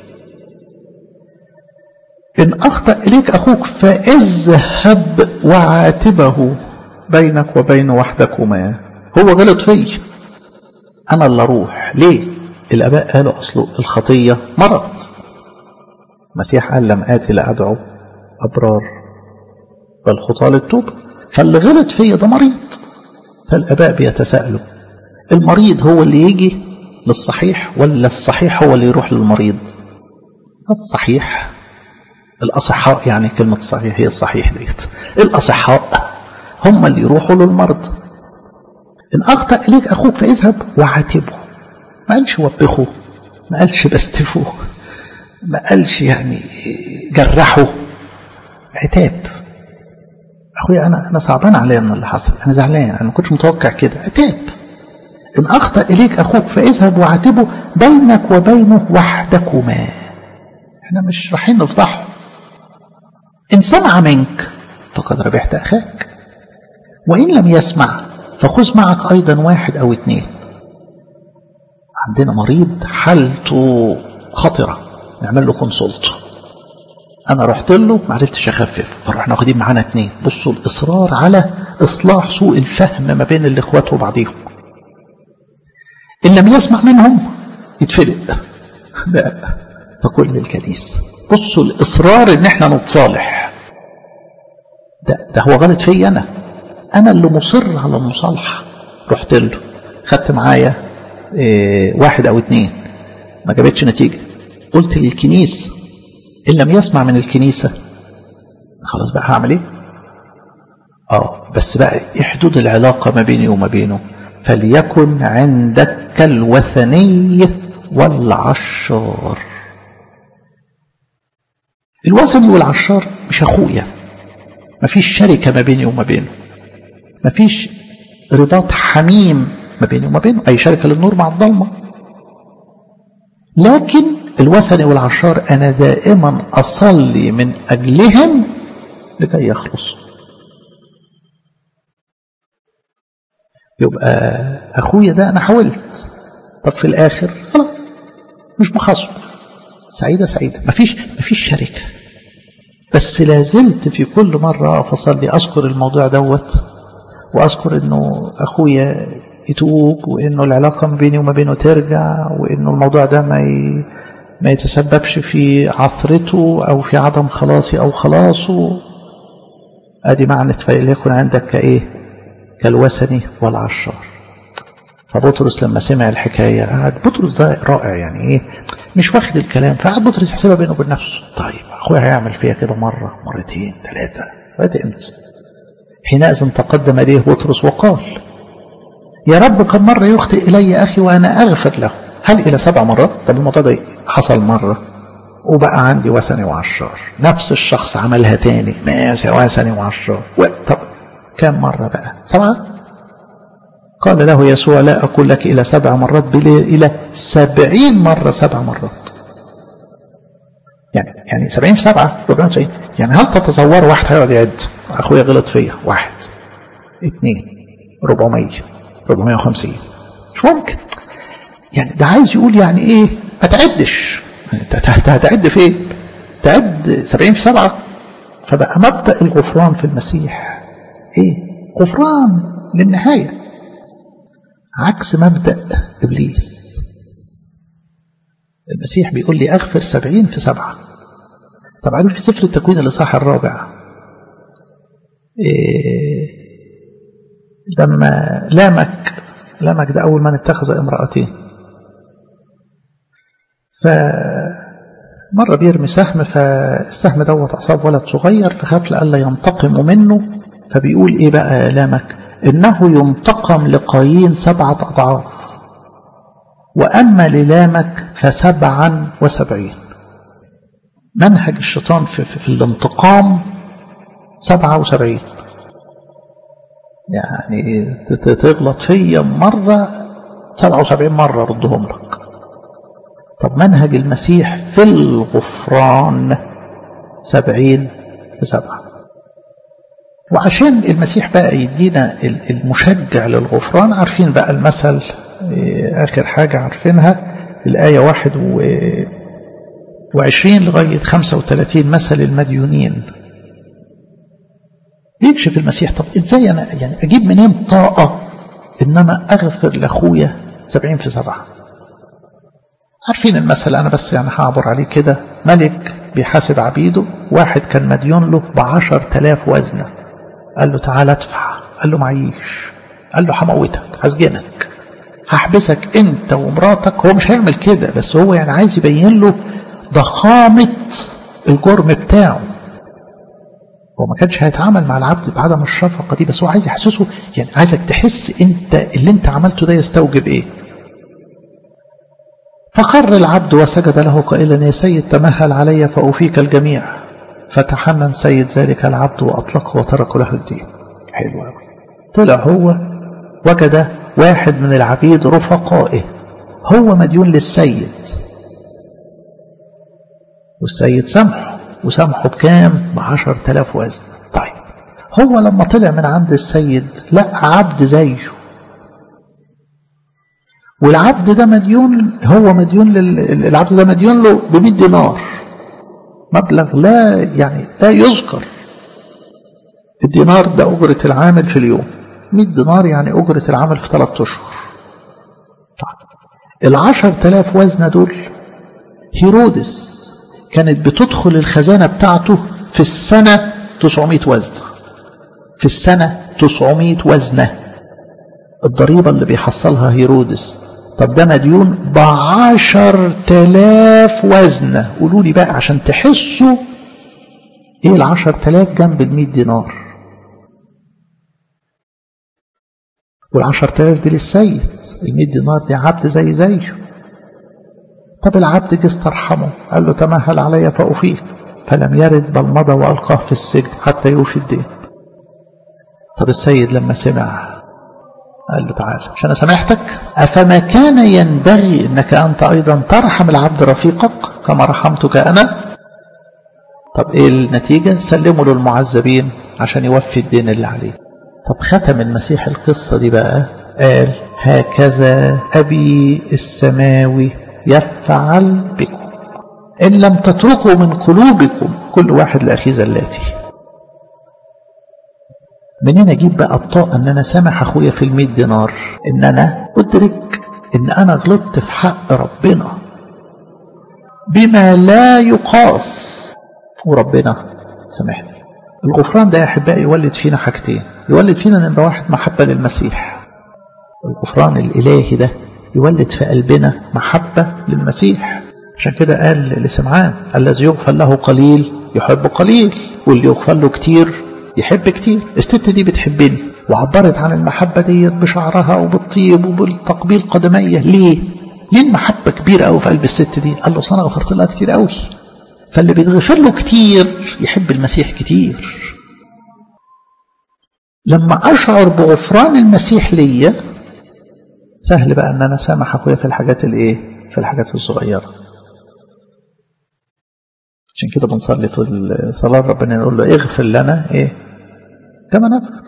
إن أخطأ إليك أخوك فاذهب وعاتبه بينك وبين وحدكما هو غلط فيه أنا اللي أروح ليه الآباء قالوا أصله الخطية مرض المسيح قال لم آتي لأدعو أبرار بل خطى للتوب فاللي غلط فيا ده مريض فالآباء بيتساءلوا المريض هو اللي يجي للصحيح ولا الصحيح هو اللي يروح للمريض الصحيح الأصحاء يعني كلمة صحيح هي الصحيح ديت الأصحاء هم اللي يروحوا للمرض إن أخطأ إليك أخوك فاذهب وعاتبه ما قالش وبخه ما قالش بستفه ما قالش يعني جرحه عتاب أخويا أنا أنا صعبان عليا من اللي حصل أنا زعلان أنا ما كنتش متوقع كده عتاب إن أخطأ إليك أخوك فاذهب وعاتبه بينك وبينه وحدكما احنا مش رايحين نفضحه إن سمع منك فقد ربحت أخاك وإن لم يسمع فخذ معك أيضا واحد أو اثنين عندنا مريض حالته خطرة نعمل له كونسولت أنا رحت له ما عرفتش أخفف فرحنا واخدين معانا اثنين بصوا الإصرار على إصلاح سوء الفهم ما بين الإخوات وبعضهم إن لم يسمع منهم يتفلق لا فكل الكنيس بصوا الإصرار إن احنا نتصالح ده, ده هو غلط فيا أنا أنا اللي مصر على المصالحة رحت له خدت معايا إيه واحد أو اتنين ما جابتش نتيجة قلت للكنيسة إن لم يسمع من الكنيسة خلاص بقى هعمل إيه؟ آه بس بقى إيه حدود العلاقة ما بيني وما بينه فليكن عندك الوثني والعشار الوثني والعشار مش أخويا مفيش شركة ما بيني وما بينه مفيش رباط حميم ما بيني وما بينه أي شركة للنور مع الضلمة لكن الوثني والعشار أنا دائما أصلي من أجلهم لكي يخلصوا يبقى أخويا ده أنا حاولت طب في الآخر خلاص مش مخاصم سعيدة سعيدة مفيش مفيش شركة بس لازلت في كل مرة أقف أصلي أذكر الموضوع دوت وأذكر إنه أخويا يتوب وإنه العلاقة ما بيني وما بينه ترجع وإنه الموضوع ده ما ي... ما يتسببش في عثرته أو في عدم خلاصي أو خلاصه أدي معنى فليكن عندك كإيه كالوثني والعشار فبطرس لما سمع الحكاية قعد بطرس ده رائع يعني إيه مش واخد الكلام فقعد بطرس يحسبها بينه وبين نفسه طيب أخويا هيعمل فيها كده مرة مرتين ثلاثة لغاية إمتى حينئذ تقدم إليه بطرس وقال يا رب كم مرة يخطئ إلي أخي وأنا أغفر له هل إلى سبع مرات طب الموضوع ده حصل مرة وبقى عندي وثني وعشار نفس الشخص عملها تاني ماشي وثني وعشار طب كم مرة بقى سبعة قال له يسوع لا أقول لك إلى سبع مرات بل إلى سبعين مرة سبع مرات يعني يعني سبعين في سبعة ربع وتسعين يعني هل تتصور واحد هيقعد يعد أخويا غلط فيا واحد اثنين ربعمية ربعمية وخمسين مش ممكن يعني ده عايز يقول يعني ايه ما تعدش انت هتعد فين تعد سبعين في سبعة فبقى مبدأ الغفران في المسيح ايه غفران للنهاية عكس مبدأ إبليس المسيح بيقول لي أغفر سبعين في سبعة طب عارف في سفر التكوين الإصحاح الرابع إيه لما لامك لامك ده أول من اتخذ امرأتين فمرة بيرمي سهم فالسهم دوت أصاب ولد صغير فخاف لألا ينتقموا منه فبيقول إيه بقى لامك إنه ينتقم لقايين سبعة أضعاف وأما للامك فسبعا وسبعين منهج الشيطان في, في, في الانتقام سبعة وسبعين يعني تغلط فيا مرة سبعة وسبعين مرة ردهم لك طب منهج المسيح في الغفران سبعين في سبعة وعشان المسيح بقى يدينا المشجع للغفران عارفين بقى المثل آخر حاجة عارفينها الآية واحد وعشرين لغاية خمسة وثلاثين مثل المديونين يكشف المسيح طب ازاي انا يعني اجيب منين طاقة ان انا اغفر لاخويا سبعين في سبعة عارفين المثل انا بس يعني هعبر عليه كده ملك بيحاسب عبيده واحد كان مديون له بعشر تلاف وزنة قال له تعالى ادفع قال له معيش قال له هموتك هسجنك هحبسك انت ومراتك هو مش هيعمل كده بس هو يعني عايز يبين له ضخامة الجرم بتاعه هو ما كانش هيتعامل مع العبد بعدم الشفقة دي بس هو عايز يحسسه يعني عايزك تحس انت اللي انت عملته ده يستوجب ايه فخر العبد وسجد له قائلا يا سيد تمهل علي فأوفيك الجميع فتحنن سيد ذلك العبد وأطلقه وترك له الدين حلو قوي طلع هو وجد واحد من العبيد رفقائه هو مديون للسيد والسيد سامحه وسامحه بكام بعشر تلاف وزن طيب هو لما طلع من عند السيد لقى عبد زيه والعبد ده مديون هو مديون لل... العبد ده مديون له ب 100 دينار مبلغ لا يعني لا يذكر الدينار ده أجرة العامل في اليوم 100 دينار يعني أجرة العمل في ثلاثة أشهر طيب العشر تلاف وزنة دول هيرودس كانت بتدخل الخزانة بتاعته في السنة 900 وزنة في السنة 900 وزنة الضريبة اللي بيحصلها هيرودس طب ده مديون بعشر تلاف وزنة قولوا لي بقى عشان تحسوا ايه العشر تلاف جنب المية دينار والعشر تلاف دي للسيد المية دينار دي عبد زي زيه طب العبد جه استرحمه قال له تمهل علي فأفيك فلم يرد بل مضى وألقاه في السجن حتى يوفي الدين طب السيد لما سمع قال له تعالى عشان سامحتك أفما كان ينبغي أنك أنت أيضا ترحم العبد رفيقك كما رحمتك أنا طب إيه النتيجة سلموا للمعذبين عشان يوفي الدين اللي عليه طب ختم المسيح القصة دي بقى قال هكذا أبي السماوي يفعل بكم إن لم تتركوا من قلوبكم كل واحد لأخيه زلاتي منين اجيب بقى الطاقة ان انا سامح اخويا في المية دينار ان انا ادرك ان انا غلطت في حق ربنا بما لا يقاس وربنا سامحني الغفران ده يا احبائي يولد فينا حاجتين يولد فينا نمرة واحد محبة للمسيح الغفران الالهي ده يولد في قلبنا محبة للمسيح عشان كده قال لسمعان الذي يغفر له قليل يحب قليل واللي يغفر له كتير يحب كتير الست دي بتحبني وعبرت عن المحبة ديت بشعرها وبالطيب وبالتقبيل قدمية ليه؟ ليه المحبة كبيرة قوي في قلب الست دي؟ قال له أنا غفرت لها كتير قوي فاللي بيتغفر له كتير يحب المسيح كتير لما أشعر بغفران المسيح ليا سهل بقى ان انا سامح اخويا في الحاجات الايه في الحاجات الصغيره عشان كده بنصلي طول الصلاه ربنا نقول له اغفر لنا ايه كما نغفر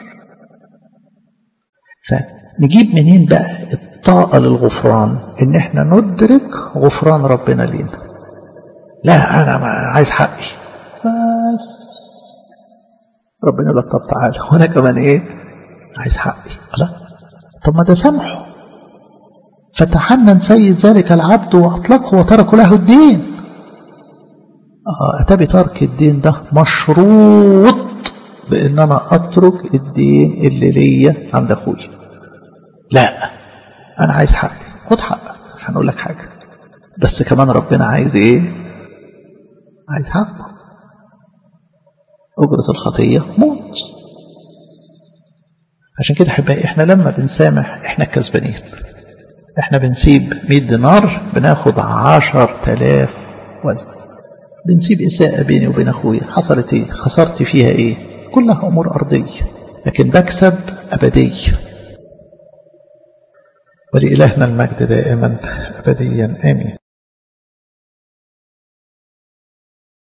فنجيب منين بقى الطاقه للغفران ان احنا ندرك غفران ربنا لينا لا انا ما عايز حقي بس ربنا يقول لك طب تعالى وانا كمان ايه عايز حقي لا طب ما ده سامحه فتحنن سيد ذلك العبد وأطلقه وترك له الدين أتى بترك الدين ده مشروط بأن أنا أترك الدين اللي ليا عند أخوي لا أنا عايز حقي خد حقك هنقول لك حاجة بس كمان ربنا عايز إيه عايز حقه أجرة الخطية موت عشان كده أحبائي إحنا لما بنسامح إحنا الكسبانين احنا بنسيب 100 دينار بناخد 10000 وزن بنسيب إساءة بيني وبين أخويا حصلت إيه خسرت فيها إيه كلها أمور أرضية لكن بكسب أبدية ولإلهنا المجد دائما أبديا آمين